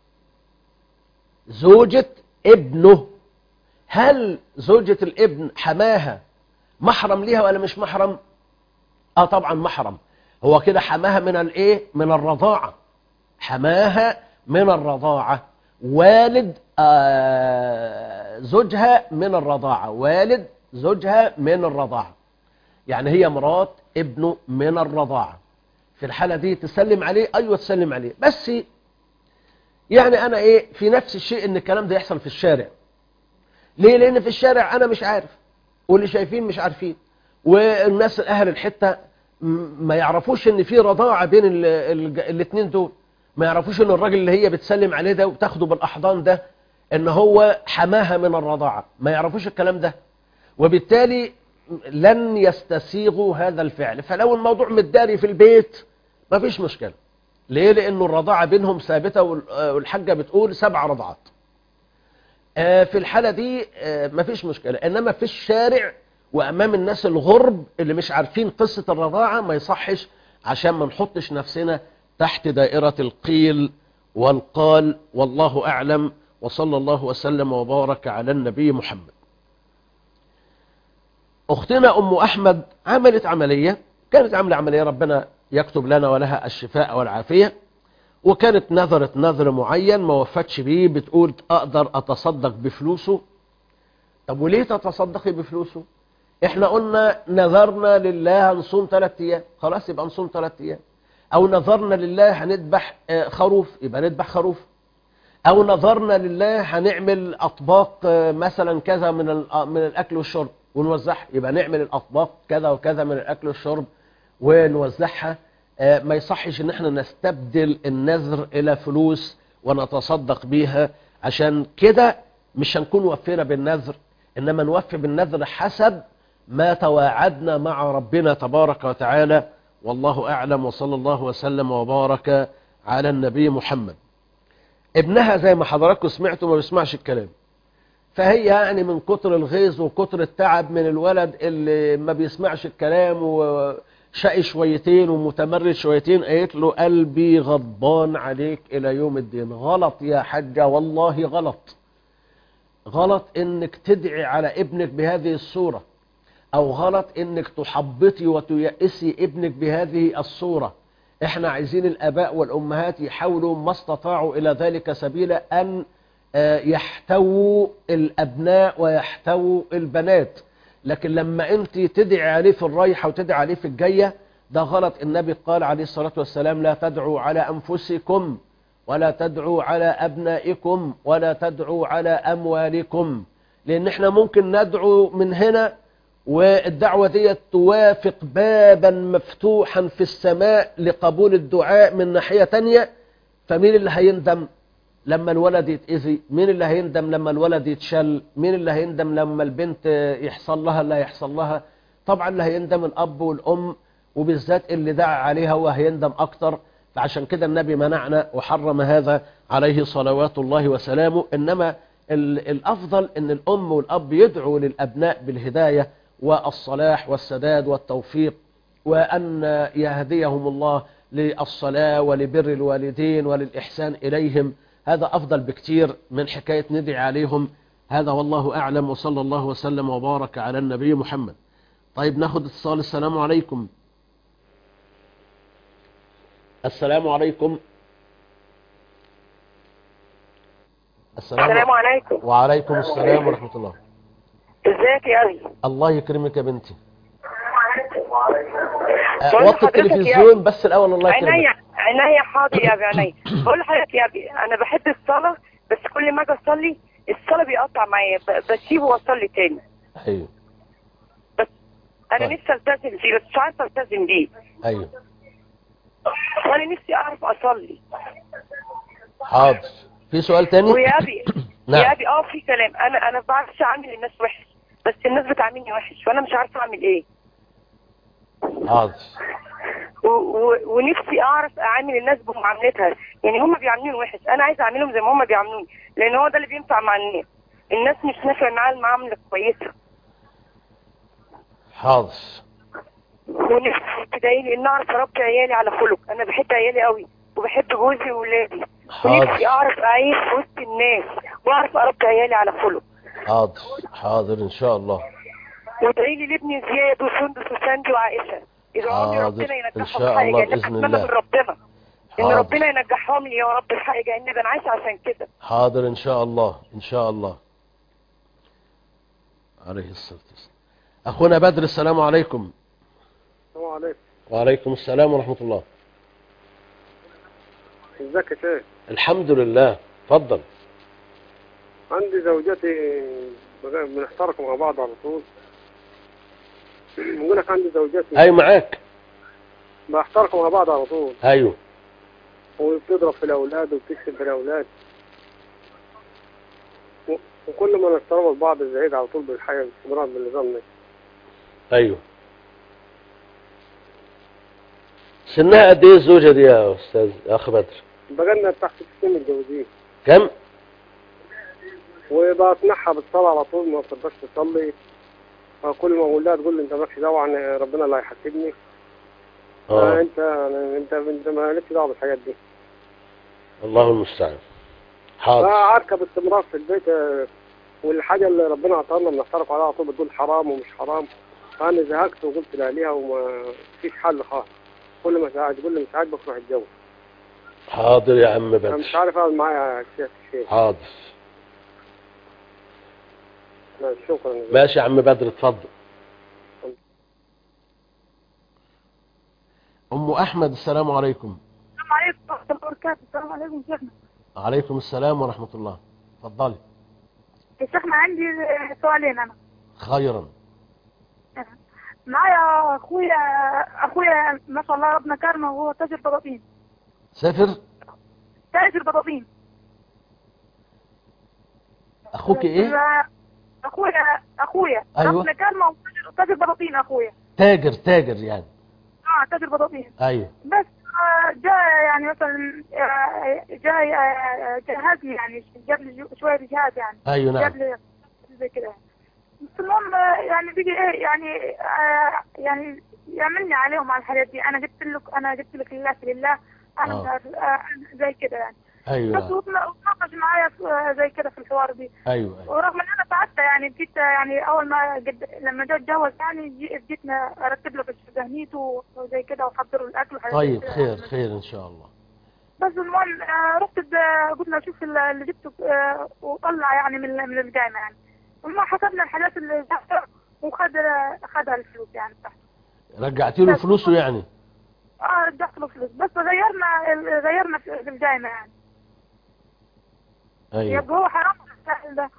زوجة ابنه هل زوجة الابن حماها محرم ليها ولا مش محرم اه طبعا محرم هو كده حماها من الايه من الرضاعة حماها من الرضاعة والد آه زوجها من الرضاعة والد زوجها من الرضاعة يعني هي مرات ابنه من الرضاعة في الحالة دي تسلم عليه ايوه تسلم عليه بس يعني انا ايه في نفس الشيء ان الكلام ده يحصل في الشارع ليه لان في الشارع انا مش عارف واللي شايفين مش عارفين والناس اهل الحتة م- ما يعرفوش ان في رضاعة بين ال- ال- الاثنين دول ما يعرفوش ان الراجل اللي هي بتسلم عليه ده وتاخده بالاحضان ده ان هو حماها من الرضاعة ما يعرفوش الكلام ده وبالتالي لن يستسيغوا هذا الفعل فلو الموضوع متداري في البيت ما فيش مشكلة ليه لانه الرضاعة بينهم ثابتة وال- والحاجة بتقول سبع رضعات آه، في الحالة دي آه، مفيش مشكلة إنما في الشارع وأمام الناس الغرب اللي مش عارفين قصة الرضاعة ما يصحش عشان ما نحطش نفسنا تحت دائرة القيل والقال والله أعلم وصلى الله وسلم وبارك على النبي محمد أختنا أم أحمد عملت عملية كانت عاملة عملية ربنا يكتب لنا ولها الشفاء والعافية وكانت نذرت نذر معين ما وفتش بيه بتقول اقدر اتصدق بفلوسه طب وليه تتصدقي بفلوسه احنا قلنا نذرنا لله هنصوم ثلاث ايام خلاص يبقى نصوم ثلاث ايام او نذرنا لله هنذبح آه، خروف يبقى نذبح خروف او نذرنا لله هنعمل اطباق آه، مثلا كذا من ال- آه، من الاكل والشرب ونوزعها يبقى نعمل الاطباق كذا وكذا من الاكل والشرب ونوزعها آه، ما يصحش ان احنا نستبدل النذر الى فلوس ونتصدق بيها عشان كده مش هنكون وفينا بالنذر انما نوفي بالنذر حسب ما تواعدنا مع ربنا تبارك وتعالى والله اعلم وصلى الله وسلم وبارك على النبي محمد ابنها زي ما حضراتكم سمعتوا ما بيسمعش الكلام فهي يعني من كتر الغيظ وكتر التعب من الولد اللي ما بيسمعش الكلام وشقي شويتين ومتمرد شويتين قالت له قلبي غضبان عليك إلى يوم الدين غلط يا حجة والله غلط غلط انك تدعي على ابنك بهذه الصورة او غلط انك تحبطي وتيأسي ابنك بهذه الصورة احنا عايزين الاباء والامهات يحاولوا ما استطاعوا الى ذلك سبيلا ان آه، يحتووا الابناء ويحتووا البنات لكن لما انت تدعي عليه في الرايحة وتدعي عليه في الجاية ده غلط النبي قال عليه الصلاة والسلام لا تدعوا على انفسكم ولا تدعوا على أبنائكم ولا تدعوا على أموالكم لأن احنا ممكن ندعو من هنا والدعوة دي توافق بابا مفتوحا في السماء لقبول الدعاء من ناحية تانية فمين اللي هيندم لما الولد يتأذي مين اللي هيندم لما الولد يتشل مين اللي هيندم لما البنت يحصل لها اللي هيحصل لها طبعا اللي هيندم الأب والأم وبالذات اللي دعا عليها هو هيندم أكتر فعشان كده النبي منعنا وحرم هذا عليه صلوات الله وسلامه إنما ال- الأفضل أن الأم والأب يدعوا للأبناء بالهداية والصلاح والسداد والتوفيق وأن يهديهم الله للصلاة ولبر الوالدين وللإحسان إليهم هذا أفضل بكتير من حكاية ندعي عليهم هذا والله أعلم وصلى الله وسلم وبارك على النبي محمد طيب ناخد اتصال السلام عليكم السلام عليكم السلام, السلام عليكم وعليكم السلام ورحمة الله ازيك يا ابي الله يكرمك يا بنتي بقول وطي لحضرتك يا التلفزيون بس الأول الله عينيا يكرمك عينيا حاضر يا ابي عينيا بقول لحضرتك يا ابي انا بحب الصلاه بس كل ما اجي اصلي الصلاه بيقطع معايا ب- بسيبه واصلي تاني أيوه انا طيب. نفسي التزم فيه بس مش عارفه التزم بيه أيوه وانا نفسي اعرف اصلي حاضر في سؤال تاني ويا ابي نعم. يا ابي اه في كلام انا انا ما بعرفش اعمل الناس وحش بس الناس بتعاملني وحش وانا مش عارفه اعمل ايه حاضر و... و... ونفسي اعرف اعامل الناس بمعاملتها يعني هم بيعاملوني وحش انا عايزه اعاملهم زي ما هم بيعاملوني لان هو ده اللي بينفع مع الناس الناس مش نافع معاها المعامله كويسه حاضر ونفسي تدعي لي ان اعرف اربي عيالي على خلق انا بحب عيالي قوي وبحب جوزي وولادي ونفسي حاضر اعرف اعيش في وسط الناس واعرف اربي عيالي على خلق حاضر حاضر إن شاء الله وادعي لي لابني زياد وسندس وساندي وعائشه ادعوا لي حاضر. ربنا إن ينجحهم شاء في حاجه الله أنا بإذن اتمنى الله. من ربنا ان حاضر. ربنا ينجحهم لي يا رب في حاجه ان انا عايشه عشان كده حاضر إن شاء الله إن شاء الله عليه الصلاة والسلام أخونا بدر السلام عليكم السلام عليكم وعليكم السلام ورحمة الله ازيك يا شيخ الحمد لله اتفضل عندي زوجتي بغ- بنحترق مع بعض على طول بقول لك عندي زوجتي أي معاك بنحترق مع بعض على طول أيوه وبتضرب في الاولاد وبتكسب في الاولاد و- وكل ما نستربط بعض زايد على طول بالحياه باستمرار بالنظام ده أيوه سنها قد إيه الزوجة دي يا أستاذ يا أخ بدر بقالنا بتاع ست سنين متجوزين كم وبقنعها بالصلاه على طول ما بتقدرش تصلي كل ما اقول لها تقول لي انت مالكش دعوه عن ربنا اللي هيحاسبني آه. انت انت انت مالكش دعوه بالحاجات دي الله المستعان حاضر عاركه باستمرار في البيت آه، والحاجه اللي ربنا عطاها لنا بنحترق عليها على طول بتقول حرام ومش حرام فانا زهقت وقلت لها وما فيش حل خالص كل ما ساعد تقول لي مش عاجبك روح اتجوز حاضر يا عم انا بدر مش عارف اقعد معايا يا شيخ الشيخ حاضر شكرا ماشي يا عم بدر اتفضل أم أحمد السلام عليكم السلام عليكم ورحمة الله وبركاته السلام عليكم شيخنا عليكم السلام ورحمة الله اتفضلي يا شيخنا عندي سؤالين أنا خيرا معايا أخويا أخويا ما شاء الله ربنا كرمه وهو تاجر بطاطين سافر تاجر بطاطين أخوك إيه أخويا أخويا أيوة. ربنا كرمه وتاجر- تاجر بطاطين أخويا تاجر تاجر يعني اه تاجر بطاطين أيوه بس آه، جاء يعني مثلا آه، جاء آه، جهازني يعني جاب لي جو- شويه جهاز يعني أيوة نعم. جاب لي زي كده بس المهم آه، يعني بيجي ايه يعني آه، يعني يعملني عليهم على الحاجات دي انا جبت لك انا جبت لك لله في لله انا آه. مش عارف- آه، زي كده يعني أيوة. بس وتناقش معايا في- آه، زي كده في الحوار دي أيوة أيوة. ورغم ان انا تعبت يعني جيت يعني اول ما جد لما جيت اتجوز يعني جي- جيتنا ارتب له في دهنيته وزي كده واحضر له الاكل وحاجات زي طيب كده. خير خير إن شاء الله بس المهم آه، رحت د- قلت له اشوف ال- اللي جبته آه، وطلع يعني من من الجامعه يعني وما حسبنا الحاجات اللي جبتها وخد خدها الفلوس يعني بتاعته رجعت له فلوسه يعني اه رجعت له فلوس بس غيرنا ال- غيرنا في في الجامعه يعني أيوة يبقى هو حرام السائل ده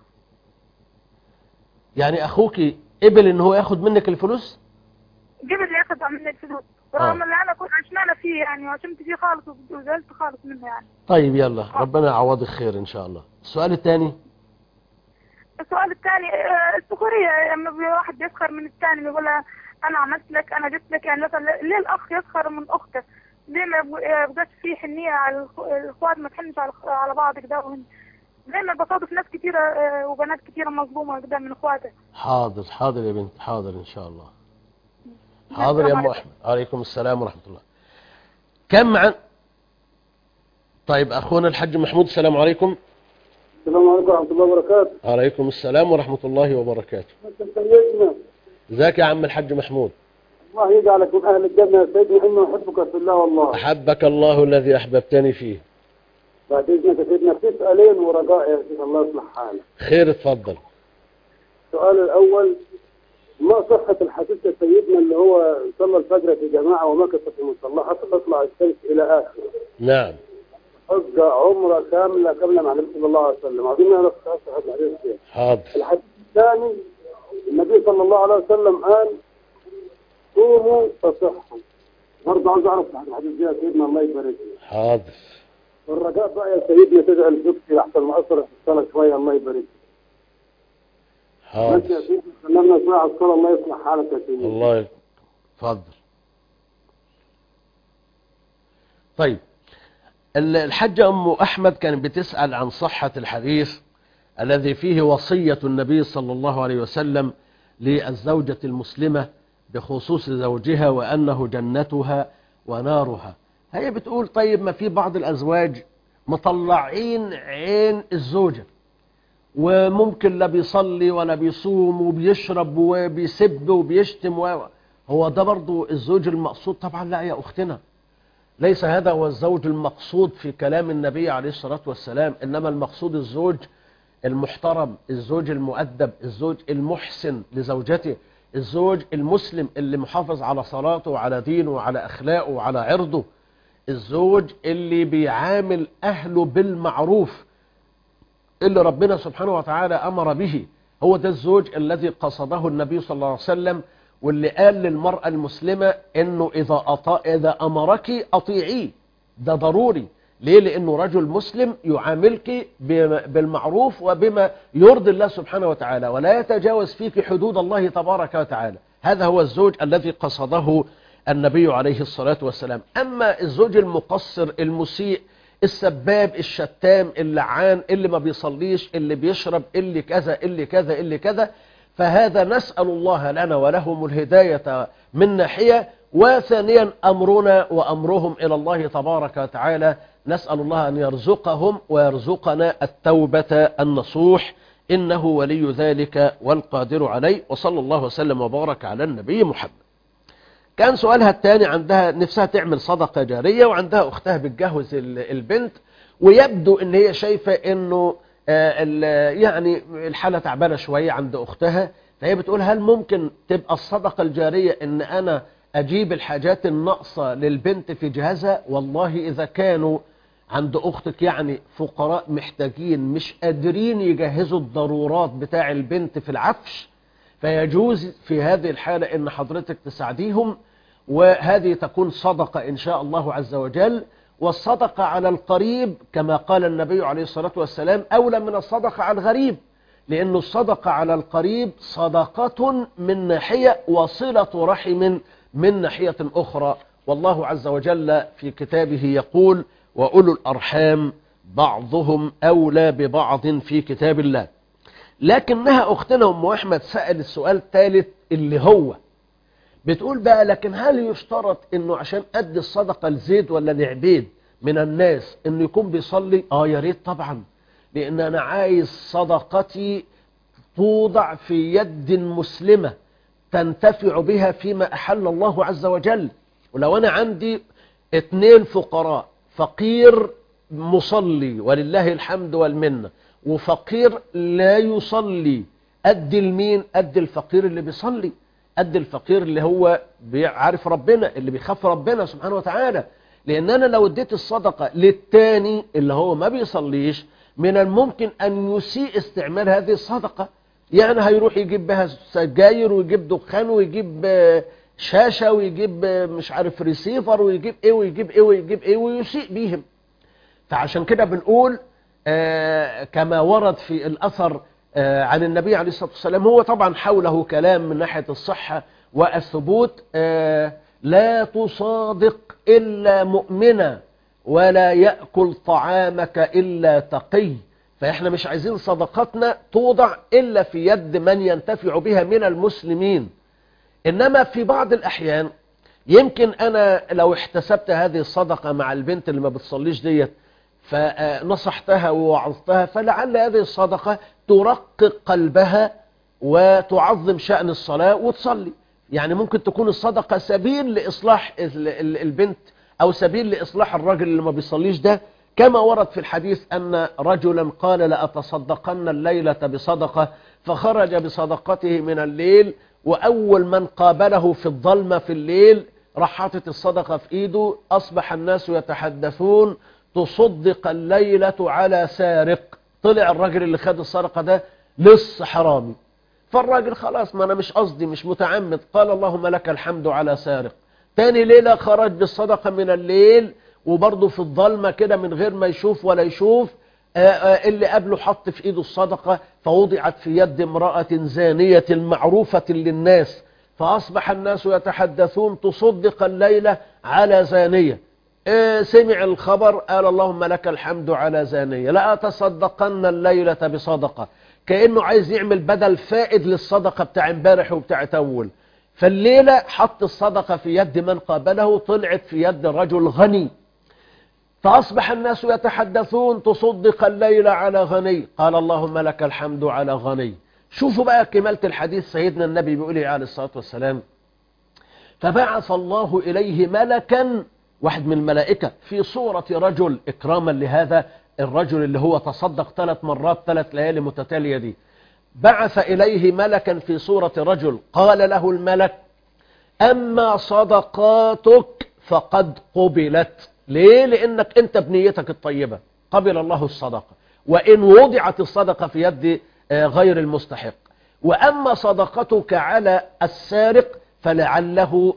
يعني أخوك قبل إن هو ياخد منك الفلوس جبت لي ياخد مني الفلوس رغم اللي انا كنت عشمانه فيه يعني وعشمت فيه خالص وزعلت خالص منه يعني طيب يلا ربنا يعوضك خير إن شاء الله السؤال الثاني السؤال الثاني آه، السخرية لما بي- واحد يسخر من الثاني يقول له أنا عملت لك أنا جبت لك يعني مثلا ليه الأخ يسخر من أخته؟ ليه ما يبقى- يبقاش فيه حنية على الأخ- الإخوات ما تحنش على على بعض كده وهن- زي ما بصادف ناس كتيرة آه، وبنات كتيرة مظلومة كده من إخواتها حاضر حاضر يا بنت حاضر إن شاء الله حاضر يا أم أحمد عليكم السلام ورحمة الله كم عن طيب أخونا الحاج محمود السلام عليكم السلام عليكم ورحمة الله وبركاته عليكم السلام ورحمة الله وبركاته سيدنا ازيك يا عم الحاج محمود الله يجعلك من أهل الجنة يا سيدنا إنه أحبك في الله والله أحبك الله الذي أحببتني فيه بعد إذنك يا سيدنا في سؤالين ورجاء يا سيدنا الله يصلح حالك خير اتفضل السؤال الأول ما صحة الحديث يا سيدنا اللي هو صلى الفجر في جماعة ومكث في مصلى حتى تطلع الشمس إلى آخره نعم حج عمرة كاملة كاملة مع النبي صلى الله عليه وسلم عايزين نعرف صحة الحديث ده حاضر الحديث الثاني النبي صلى الله عليه وسلم قال صوموا فصحوا برضه عاوز اعرف الحديث ده يا سيدنا الله يبارك لك حاضر والرجاء بقى يا سيدنا تجعل زوجتي احسن ما اثر في الصلاه شويه الله يبارك لك حاضر بس يا سيدنا سلمنا شويه على الصلاه الله يصلح حالك يا سيدنا الله ي- اتفضل طيب ال- الحاجة أم أحمد كانت بتسأل عن صحة الحديث الذي فيه وصية النبي صلى الله عليه وسلم للزوجة المسلمة بخصوص زوجها وأنه جنتها ونارها هي بتقول طيب ما في بعض الأزواج مطلعين عين الزوجة وممكن لا بيصلي ولا بيصوم وبيشرب وبيسب وبيشتم و... هو ده برضو الزوج المقصود طبعا لا يا أختنا ليس هذا هو الزوج المقصود في كلام النبي عليه الصلاة والسلام إنما المقصود الزوج المحترم الزوج المؤدب الزوج المحسن لزوجته الزوج المسلم اللي محافظ على صلاته وعلى دينه وعلى أخلاقه وعلى عرضه الزوج اللي بيعامل أهله بالمعروف اللي ربنا سبحانه وتعالى أمر به هو ده الزوج الذي قصده النبي صلى الله عليه وسلم واللي قال للمرأة المسلمة انه اذا أطا اذا امرك اطيعيه ده ضروري ليه لانه رجل مسلم يعاملك بما- بالمعروف وبما يرضي الله سبحانه وتعالى ولا يتجاوز فيك حدود الله تبارك وتعالى هذا هو الزوج الذي قصده النبي عليه الصلاة والسلام اما الزوج المقصر المسيء السباب الشتام اللعان اللي ما بيصليش اللي بيشرب اللي كذا اللي كذا اللي كذا فهذا نسأل الله لنا ولهم الهداية من ناحية وثانيا أمرنا وأمرهم إلى الله تبارك وتعالى نسأل الله أن يرزقهم ويرزقنا التوبة النصوح إنه ولي ذلك والقادر عليه وصلى الله وسلم وبارك على النبي محمد كان سؤالها الثاني عندها نفسها تعمل صدقة جارية وعندها أختها بتجهز ال- البنت ويبدو ان هي شايفة انه آه، ال- يعني الحالة تعبانة شوية عند أختها فهي بتقول هل ممكن تبقى الصدقة الجارية ان أنا أجيب الحاجات الناقصة للبنت في جهازها والله إذا كانوا عند أختك يعني فقراء محتاجين مش قادرين يجهزوا الضرورات بتاع البنت في العفش فيجوز في هذه الحالة ان حضرتك تساعديهم وهذه تكون صدقة ان شاء الله عز وجل والصدقة على القريب كما قال النبي عليه الصلاة والسلام أولى من الصدقة على الغريب لأن الصدقة على القريب صدقة من ناحية وصلة رحم من ناحية أخرى والله عز وجل في كتابه يقول وأولو الأرحام بعضهم أولى ببعض في كتاب الله لكنها أختنا أم أحمد سأل السؤال الثالث اللي هو بتقول بقى لكن هل يشترط انه عشان ادي الصدقة لزيد ولا لعبيد من الناس انه يكون بيصلي اه يا ريت طبعا لان انا عايز صدقتي توضع في يد مسلمة تنتفع بها فيما احل الله عز وجل ولو انا عندي اتنين فقراء فقير مصلي ولله الحمد والمنة وفقير لا يصلي ادي المين ادي الفقير اللي بيصلي قد الفقير اللي هو عارف ربنا اللي بيخاف ربنا سبحانه وتعالى لان انا لو اديت الصدقة للتاني اللي هو ما بيصليش من الممكن ان يسيء استعمال هذه الصدقة يعني هيروح يجيب بها سجاير ويجيب دخان ويجيب شاشة ويجيب مش عارف ريسيفر ويجيب ايه ويجيب ايه ويجيب ايه ويسيء بيهم فعشان كده بنقول آه كما ورد في الاثر آه عن النبي عليه الصلاة والسلام هو طبعا حوله كلام من ناحية الصحة والثبوت آه لا تصادق إلا مؤمنا ولا يأكل طعامك إلا تقي فإحنا مش عايزين صدقاتنا توضع إلا في يد من ينتفع بها من المسلمين إنما في بعض الأحيان يمكن أنا لو احتسبت هذه الصدقة مع البنت اللي ما بتصليش ديت فنصحتها ووعظتها فلعل هذه الصدقة ترقق قلبها وتعظم شأن الصلاة وتصلي يعني ممكن تكون الصدقة سبيل لإصلاح البنت أو سبيل لإصلاح الرجل اللي ما بيصليش ده كما ورد في الحديث أن رجلا قال لأتصدقن الليلة بصدقة فخرج بصدقته من الليل وأول من قابله في الظلمة في الليل راح حاطط الصدقة في إيده أصبح الناس يتحدثون تصدق الليلة على سارق طلع الراجل اللي خد السرقة ده لص حرامي فالراجل خلاص ما انا مش قصدي مش متعمد قال اللهم لك الحمد على سارق تاني ليلة خرج بالصدقة من الليل وبرضه في الظلمة كده من غير ما يشوف ولا يشوف آآ آآ اللي قبله حط في ايده الصدقة فوضعت في يد امرأة زانية معروفة للناس فأصبح الناس يتحدثون تصدق الليلة على زانية سمع الخبر قال اللهم لك الحمد على زانية لا أتصدقن الليلة بصدقة كأنه عايز يعمل بدل فائد للصدقة بتاع امبارح وبتاع تول فالليلة حط الصدقة في يد من قابله طلعت في يد رجل غني فأصبح الناس يتحدثون تصدق الليلة على غني قال اللهم لك الحمد على غني شوفوا بقى كمالة الحديث سيدنا النبي بيقول عليه الصلاة والسلام فبعث الله إليه ملكا واحد من الملائكة في صورة رجل إكراما لهذا الرجل اللي هو تصدق ثلاث مرات ثلاث ليالي متتالية دي بعث إليه ملكا في صورة رجل قال له الملك أما صدقاتك فقد قبلت ليه لأنك أنت بنيتك الطيبة قبل الله الصدقة وإن وضعت الصدقة في يد غير المستحق وأما صدقتك على السارق فلعله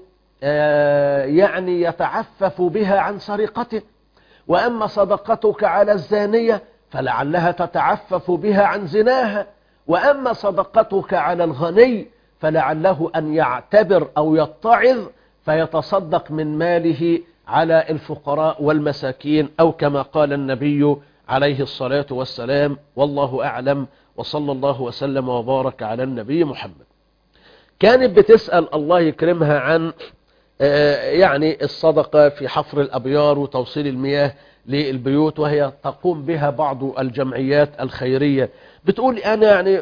يعني يتعفف بها عن سرقته وأما صدقتك على الزانية فلعلها تتعفف بها عن زناها وأما صدقتك على الغني فلعله أن يعتبر أو يتعظ فيتصدق من ماله على الفقراء والمساكين أو كما قال النبي عليه الصلاة والسلام والله أعلم وصلى الله وسلم وبارك على النبي محمد كانت بتسأل الله يكرمها عن يعني الصدقة في حفر الأبيار وتوصيل المياه للبيوت وهي تقوم بها بعض الجمعيات الخيرية بتقول أنا يعني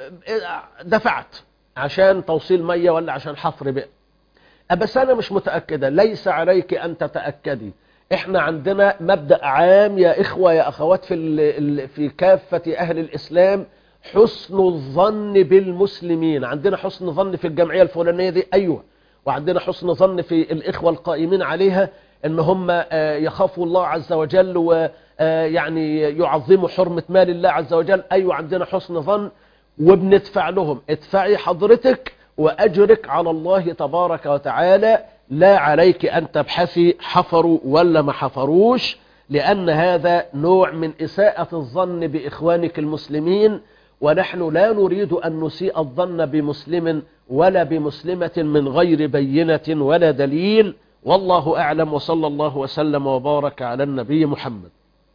دفعت عشان توصيل مية ولا عشان حفر بئر بس أنا مش متأكدة ليس عليك أن تتأكدي احنا عندنا مبدأ عام يا إخوة يا أخوات في, في كافة أهل الإسلام حسن الظن بالمسلمين عندنا حسن ظن في الجمعية الفلانية دي أيوة وعندنا حسن ظن في الإخوة القائمين عليها ان هم يخافوا الله عز وجل ويعني يعظموا حرمة مال الله عز وجل أيوة عندنا حسن ظن وبندفع لهم ادفعي حضرتك وأجرك على الله تبارك وتعالى لا عليك أن تبحثي حفروا ولا ما حفروش لأن هذا نوع من إساءة الظن بإخوانك المسلمين ونحن لا نريد أن نسيء الظن بمسلم ولا بمسلمة من غير بينة ولا دليل والله أعلم وصلى الله وسلم وبارك على النبي محمد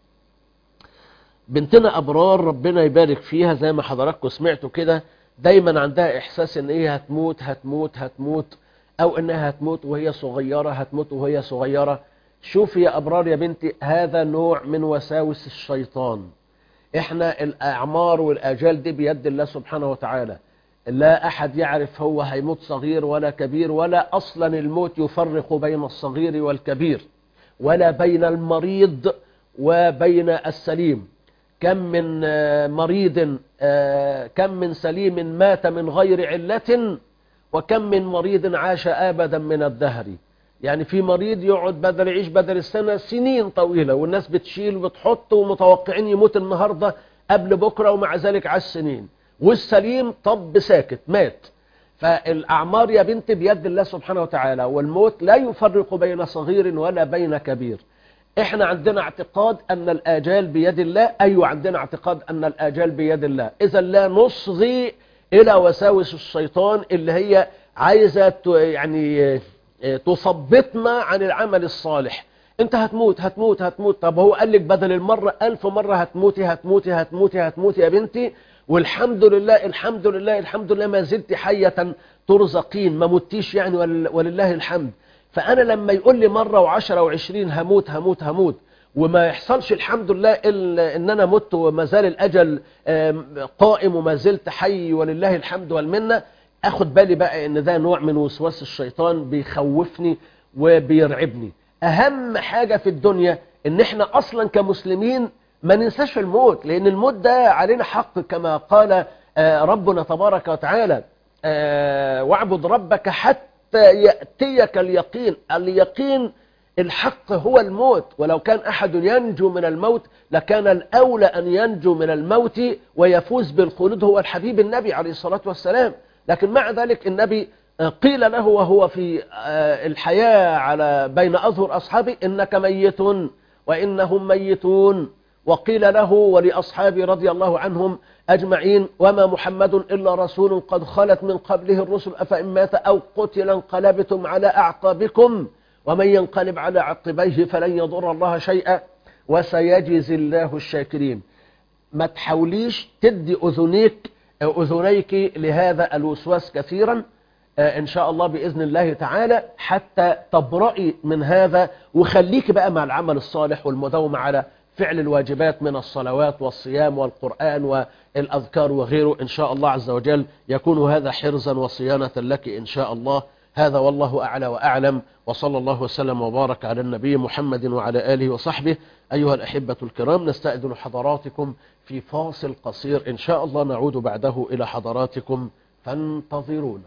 بنتنا أبرار ربنا يبارك فيها زي ما حضراتكم سمعتوا كده دايما عندها إحساس إن هي هتموت هتموت هتموت أو إنها هتموت وهي صغيرة هتموت وهي صغيرة شوفي يا أبرار يا بنتي هذا نوع من وساوس الشيطان إحنا الأعمار والآجال دي بيد الله سبحانه وتعالى لا أحد يعرف هو هيموت صغير ولا كبير ولا أصلا الموت يفرق بين الصغير والكبير ولا بين المريض وبين السليم كم من مريض كم من سليم مات من غير علة وكم من مريض عاش أبدا من الدهر يعني في مريض يقعد بدل يعيش بدل السنة سنين طويلة والناس بتشيل وتحط ومتوقعين يموت النهاردة قبل بكرة ومع ذلك عاش سنين والسليم طب ساكت مات فالأعمار يا بنت بيد الله سبحانه وتعالى والموت لا يفرق بين صغير ولا بين كبير احنا عندنا اعتقاد ان الاجال بيد الله ايوه عندنا اعتقاد ان الاجال بيد الله اذا لا نصغي الى وساوس الشيطان اللي هي عايزة يعني تثبطنا عن العمل الصالح انت هتموت هتموت هتموت طب هو قال لك بدل المرة الف مرة هتموتي هتموتي هتموتي هتموتي يا بنتي والحمد لله الحمد لله الحمد لله ما زلت حية ترزقين ما متيش يعني ولله الحمد فأنا لما يقول لي مرة وعشرة وعشرين هموت هموت هموت وما يحصلش الحمد لله إلا إن أنا مت وما زال الأجل قائم وما زلت حي ولله الحمد والمنة أخد بالي بقى إن ده نوع من وسواس الشيطان بيخوفني وبيرعبني أهم حاجة في الدنيا إن إحنا أصلا كمسلمين ما ننساش الموت لأن الموت ده علينا حق كما قال ربنا تبارك وتعالى واعبد ربك حتى يأتيك اليقين اليقين الحق هو الموت ولو كان أحد ينجو من الموت لكان الأولى أن ينجو من الموت ويفوز بالخلود هو الحبيب النبي عليه الصلاة والسلام لكن مع ذلك النبي قيل له وهو في الحياة على بين أظهر أصحابه إنك ميت وإنهم ميتون وقيل له ولأصحابه رضي الله عنهم أجمعين وما محمد إلا رسول قد خلت من قبله الرسل أفإن مات أو قتل انقلبتم على أعقابكم ومن ينقلب على عقبيه فلن يضر الله شيئا وسيجزي الله الشاكرين ما تحاوليش تدي أذنيك أذنيك لهذا الوسواس كثيرا إن شاء الله بإذن الله تعالى حتى تبرئي من هذا وخليك بقى مع العمل الصالح والمداومة على فعل الواجبات من الصلوات والصيام والقرآن والأذكار وغيره إن شاء الله عز وجل يكون هذا حرزا وصيانة لك إن شاء الله هذا والله أعلى وأعلم وصلى الله وسلم وبارك على النبي محمد وعلى آله وصحبه أيها الأحبة الكرام نستأذن حضراتكم في فاصل قصير إن شاء الله نعود بعده إلى حضراتكم فانتظرونا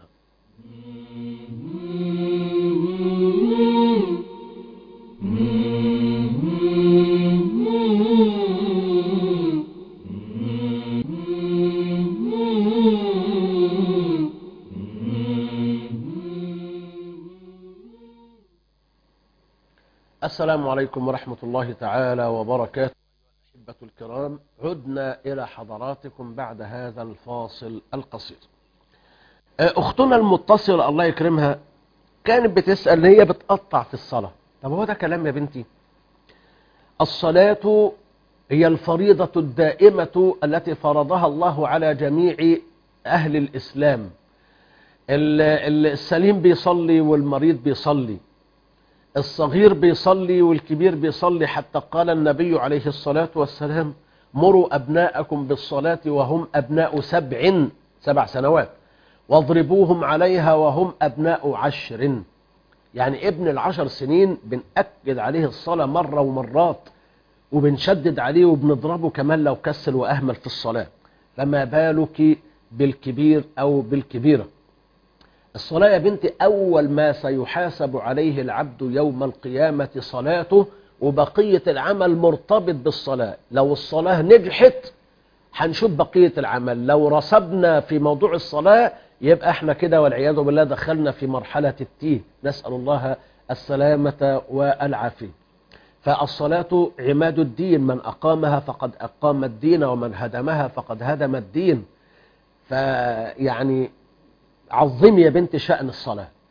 السلام عليكم ورحمة الله تعالى وبركاته أحبة الكرام عدنا إلى حضراتكم بعد هذا الفاصل القصير أختنا المتصلة الله يكرمها كانت بتسأل هي بتقطع في الصلاة طب هو ده كلام يا بنتي الصلاة هي الفريضة الدائمة التي فرضها الله على جميع أهل الإسلام السليم بيصلي والمريض بيصلي الصغير بيصلي والكبير بيصلي حتى قال النبي عليه الصلاة والسلام مروا أبناءكم بالصلاة وهم أبناء سبع سبع سنوات واضربوهم عليها وهم أبناء عشر يعني ابن العشر سنين بنأكد عليه الصلاة مرة ومرات وبنشدد عليه وبنضربه كمان لو كسل وأهمل في الصلاة فما بالك بالكبير أو بالكبيرة الصلاة يا بنتي أول ما سيحاسب عليه العبد يوم القيامة صلاته وبقية العمل مرتبط بالصلاة لو الصلاة نجحت هنشوف بقية العمل لو رسبنا في موضوع الصلاة يبقى احنا كده والعياذ بالله دخلنا في مرحلة التيه نسأل الله السلامة والعافية فالصلاة عماد الدين من أقامها فقد أقام الدين ومن هدمها فقد هدم الدين فيعني عظمي يا بنت شأن الصلاة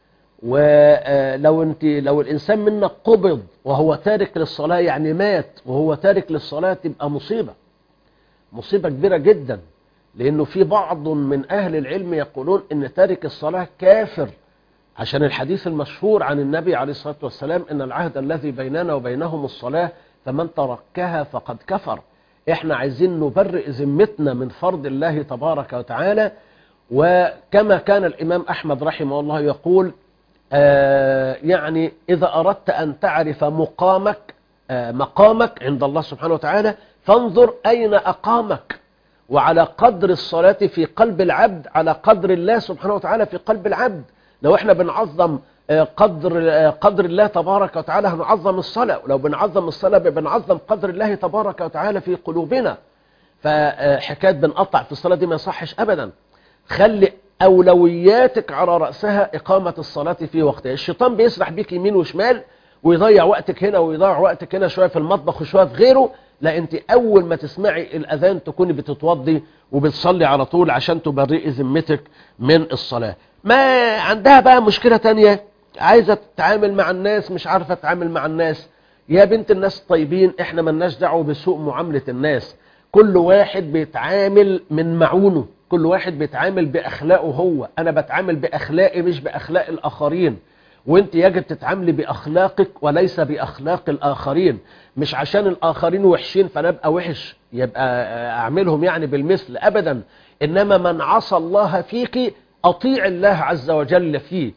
ولو انت لو الانسان منا قبض وهو تارك للصلاة يعني مات وهو تارك للصلاة تبقى مصيبة مصيبة كبيرة جدا لانه في بعض من اهل العلم يقولون ان تارك الصلاة كافر عشان الحديث المشهور عن النبي عليه الصلاة والسلام ان العهد الذي بيننا وبينهم الصلاة فمن تركها فقد كفر احنا عايزين نبرئ ذمتنا من فرض الله تبارك وتعالى وكما كان الامام احمد رحمه الله يقول آه يعني اذا اردت ان تعرف مقامك آه مقامك عند الله سبحانه وتعالى فانظر اين اقامك وعلى قدر الصلاة في قلب العبد على قدر الله سبحانه وتعالى في قلب العبد لو احنا بنعظم قدر قدر الله تبارك وتعالى هنعظم الصلاة ولو بنعظم الصلاة بنعظم قدر الله تبارك وتعالى في قلوبنا فحكاية بنقطع في الصلاة دي ما يصحش أبدا خلي أولوياتك على رأسها إقامة الصلاة في وقتها الشيطان بيسرح بيك يمين وشمال ويضيع وقتك هنا ويضيع وقتك هنا شوية في المطبخ وشوية في غيره لا انت اول ما تسمعي الاذان تكوني بتتوضي وبتصلي على طول عشان تبرئي ذمتك من الصلاة ما عندها بقى مشكلة تانية عايزة تتعامل مع الناس مش عارفة تتعامل مع الناس يا بنت الناس طيبين احنا ملناش دعوه بسوء معاملة الناس كل واحد بيتعامل من معونه كل واحد بيتعامل بأخلاقه هو أنا بتعامل بأخلاقي مش بأخلاق الآخرين وانت يجب تتعاملي بأخلاقك وليس بأخلاق الآخرين مش عشان الآخرين وحشين فأنا أبقى وحش يبقى أعملهم يعني بالمثل أبدا إنما من عصى الله فيك أطيع الله عز وجل فيه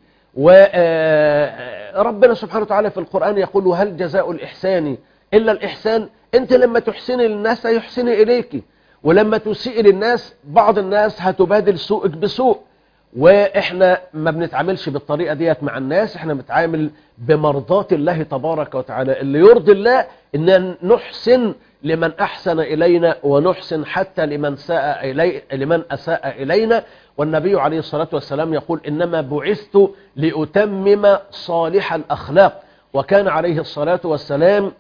وربنا سبحانه وتعالى في القرآن يقول هل جزاء الإحسان إلا الإحسان أنت لما تحسني للناس يحسني إليك ولما تسيء للناس بعض الناس هتبادل سوءك بسوء واحنا ما بنتعاملش بالطريقة ديت مع الناس احنا بنتعامل بمرضات الله تبارك وتعالى اللي يرضي الله ان نحسن لمن احسن الينا ونحسن حتى لمن ساء إلي لمن اساء الينا والنبي عليه الصلاة والسلام يقول انما بعثت لاتمم صالح الاخلاق وكان عليه الصلاة والسلام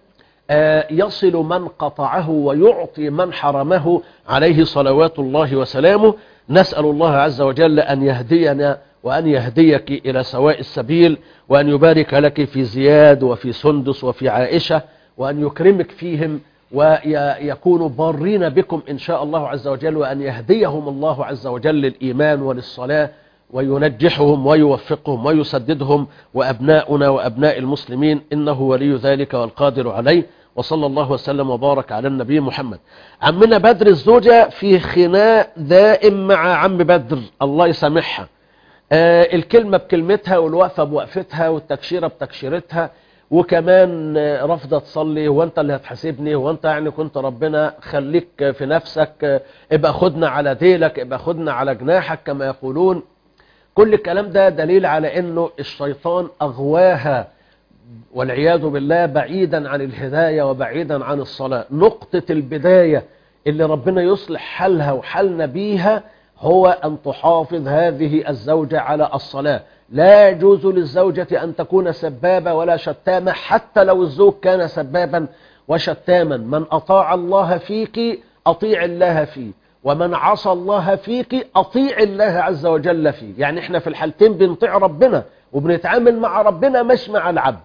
يصل من قطعه ويعطي من حرمه عليه صلوات الله وسلامه نسأل الله عز وجل أن يهدينا وأن يهديك إلى سواء السبيل وأن يبارك لك في زياد وفي سندس وفي عائشة وأن يكرمك فيهم ويكونوا بارين بكم إن شاء الله عز وجل وأن يهديهم الله عز وجل للإيمان وللصلاة وينجحهم ويوفقهم ويسددهم وأبناؤنا وأبناء المسلمين إنه ولي ذلك والقادر عليه وصلى الله وسلم وبارك على النبي محمد عمنا بدر الزوجة في خناق دائم مع عم بدر الله يسامحها آه الكلمة بكلمتها والوقفة بوقفتها والتكشيرة بتكشيرتها وكمان آه رفضة تصلي وانت اللي هتحاسبني وانت يعني كنت ربنا خليك في نفسك آه ابقى خدنا على ديلك ابقى خدنا على جناحك كما يقولون كل الكلام ده دليل على انه الشيطان اغواها والعياذ بالله بعيدا عن الهداية وبعيدا عن الصلاة نقطة البداية اللي ربنا يصلح حالها وحالنا بيها هو أن تحافظ هذه الزوجة على الصلاة لا يجوز للزوجة أن تكون سبابة ولا شتامة حتى لو الزوج كان سبابا وشتاما من أطاع الله فيك أطيع الله فيه ومن عصى الله فيك أطيع الله عز وجل فيه يعني احنا في الحالتين بنطيع ربنا وبنتعامل مع ربنا مش مع العبد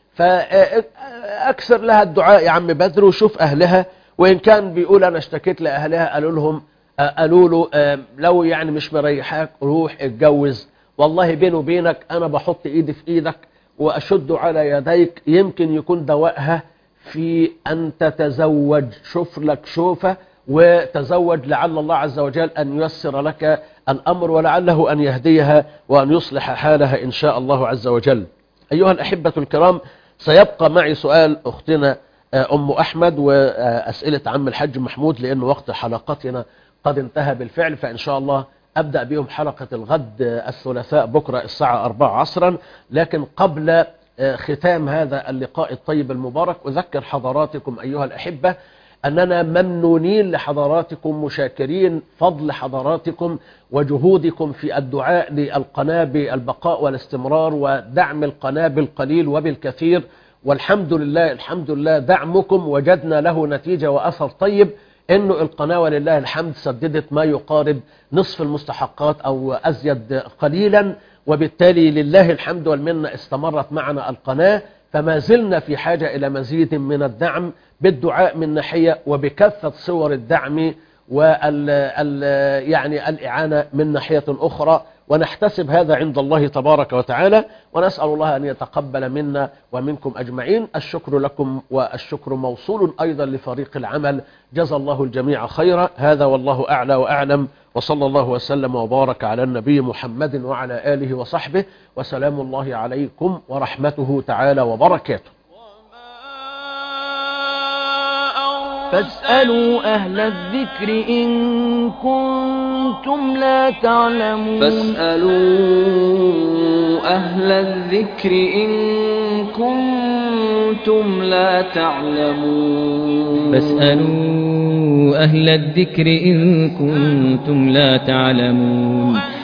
فأكثر لها الدعاء يا عم بدر وشوف أهلها وإن كان بيقول أنا اشتكيت لأهلها قالوا لهم قالوا له لو يعني مش مريحاك روح اتجوز والله بيني وبينك أنا بحط إيدي في إيدك وأشد على يديك يمكن يكون دواءها في أن تتزوج شوف لك شوفة وتزوج لعل الله عز وجل أن ييسر لك الأمر ولعله أن يهديها وأن يصلح حالها إن شاء الله عز وجل أيها الأحبة الكرام سيبقى معي سؤال أختنا أم أحمد وأسئلة عم الحج محمود لأن وقت حلقتنا قد انتهى بالفعل فإن شاء الله أبدأ بهم حلقة الغد الثلاثاء بكرة الساعة 4 عصرا لكن قبل ختام هذا اللقاء الطيب المبارك أذكر حضراتكم أيها الأحبة أننا ممنونين لحضراتكم مشاكرين فضل حضراتكم وجهودكم في الدعاء للقناة بالبقاء والاستمرار ودعم القناة بالقليل وبالكثير والحمد لله الحمد لله دعمكم وجدنا له نتيجة وأثر طيب انه القناة ولله الحمد سددت ما يقارب نصف المستحقات او ازيد قليلا وبالتالي لله الحمد والمنة استمرت معنا القناة فما زلنا في حاجة إلى مزيد من الدعم بالدعاء من ناحية وبكافة صور الدعم وال ال يعني الإعانة من ناحية أخرى ونحتسب هذا عند الله تبارك وتعالى ونسأل الله أن يتقبل منا ومنكم أجمعين الشكر لكم والشكر موصول أيضا لفريق العمل جزى الله الجميع خيرا هذا والله أعلى وأعلم وصلى الله وسلم وبارك على النبي محمد وعلى آله وصحبه وسلام الله عليكم ورحمته تعالى وبركاته فاسألوا أهل الذكر إن كنتم لا تعلمون فاسألوا أهل الذكر إن كنتم لا تعلمون فاسألوا أهل الذكر إن كنتم لا تعلمون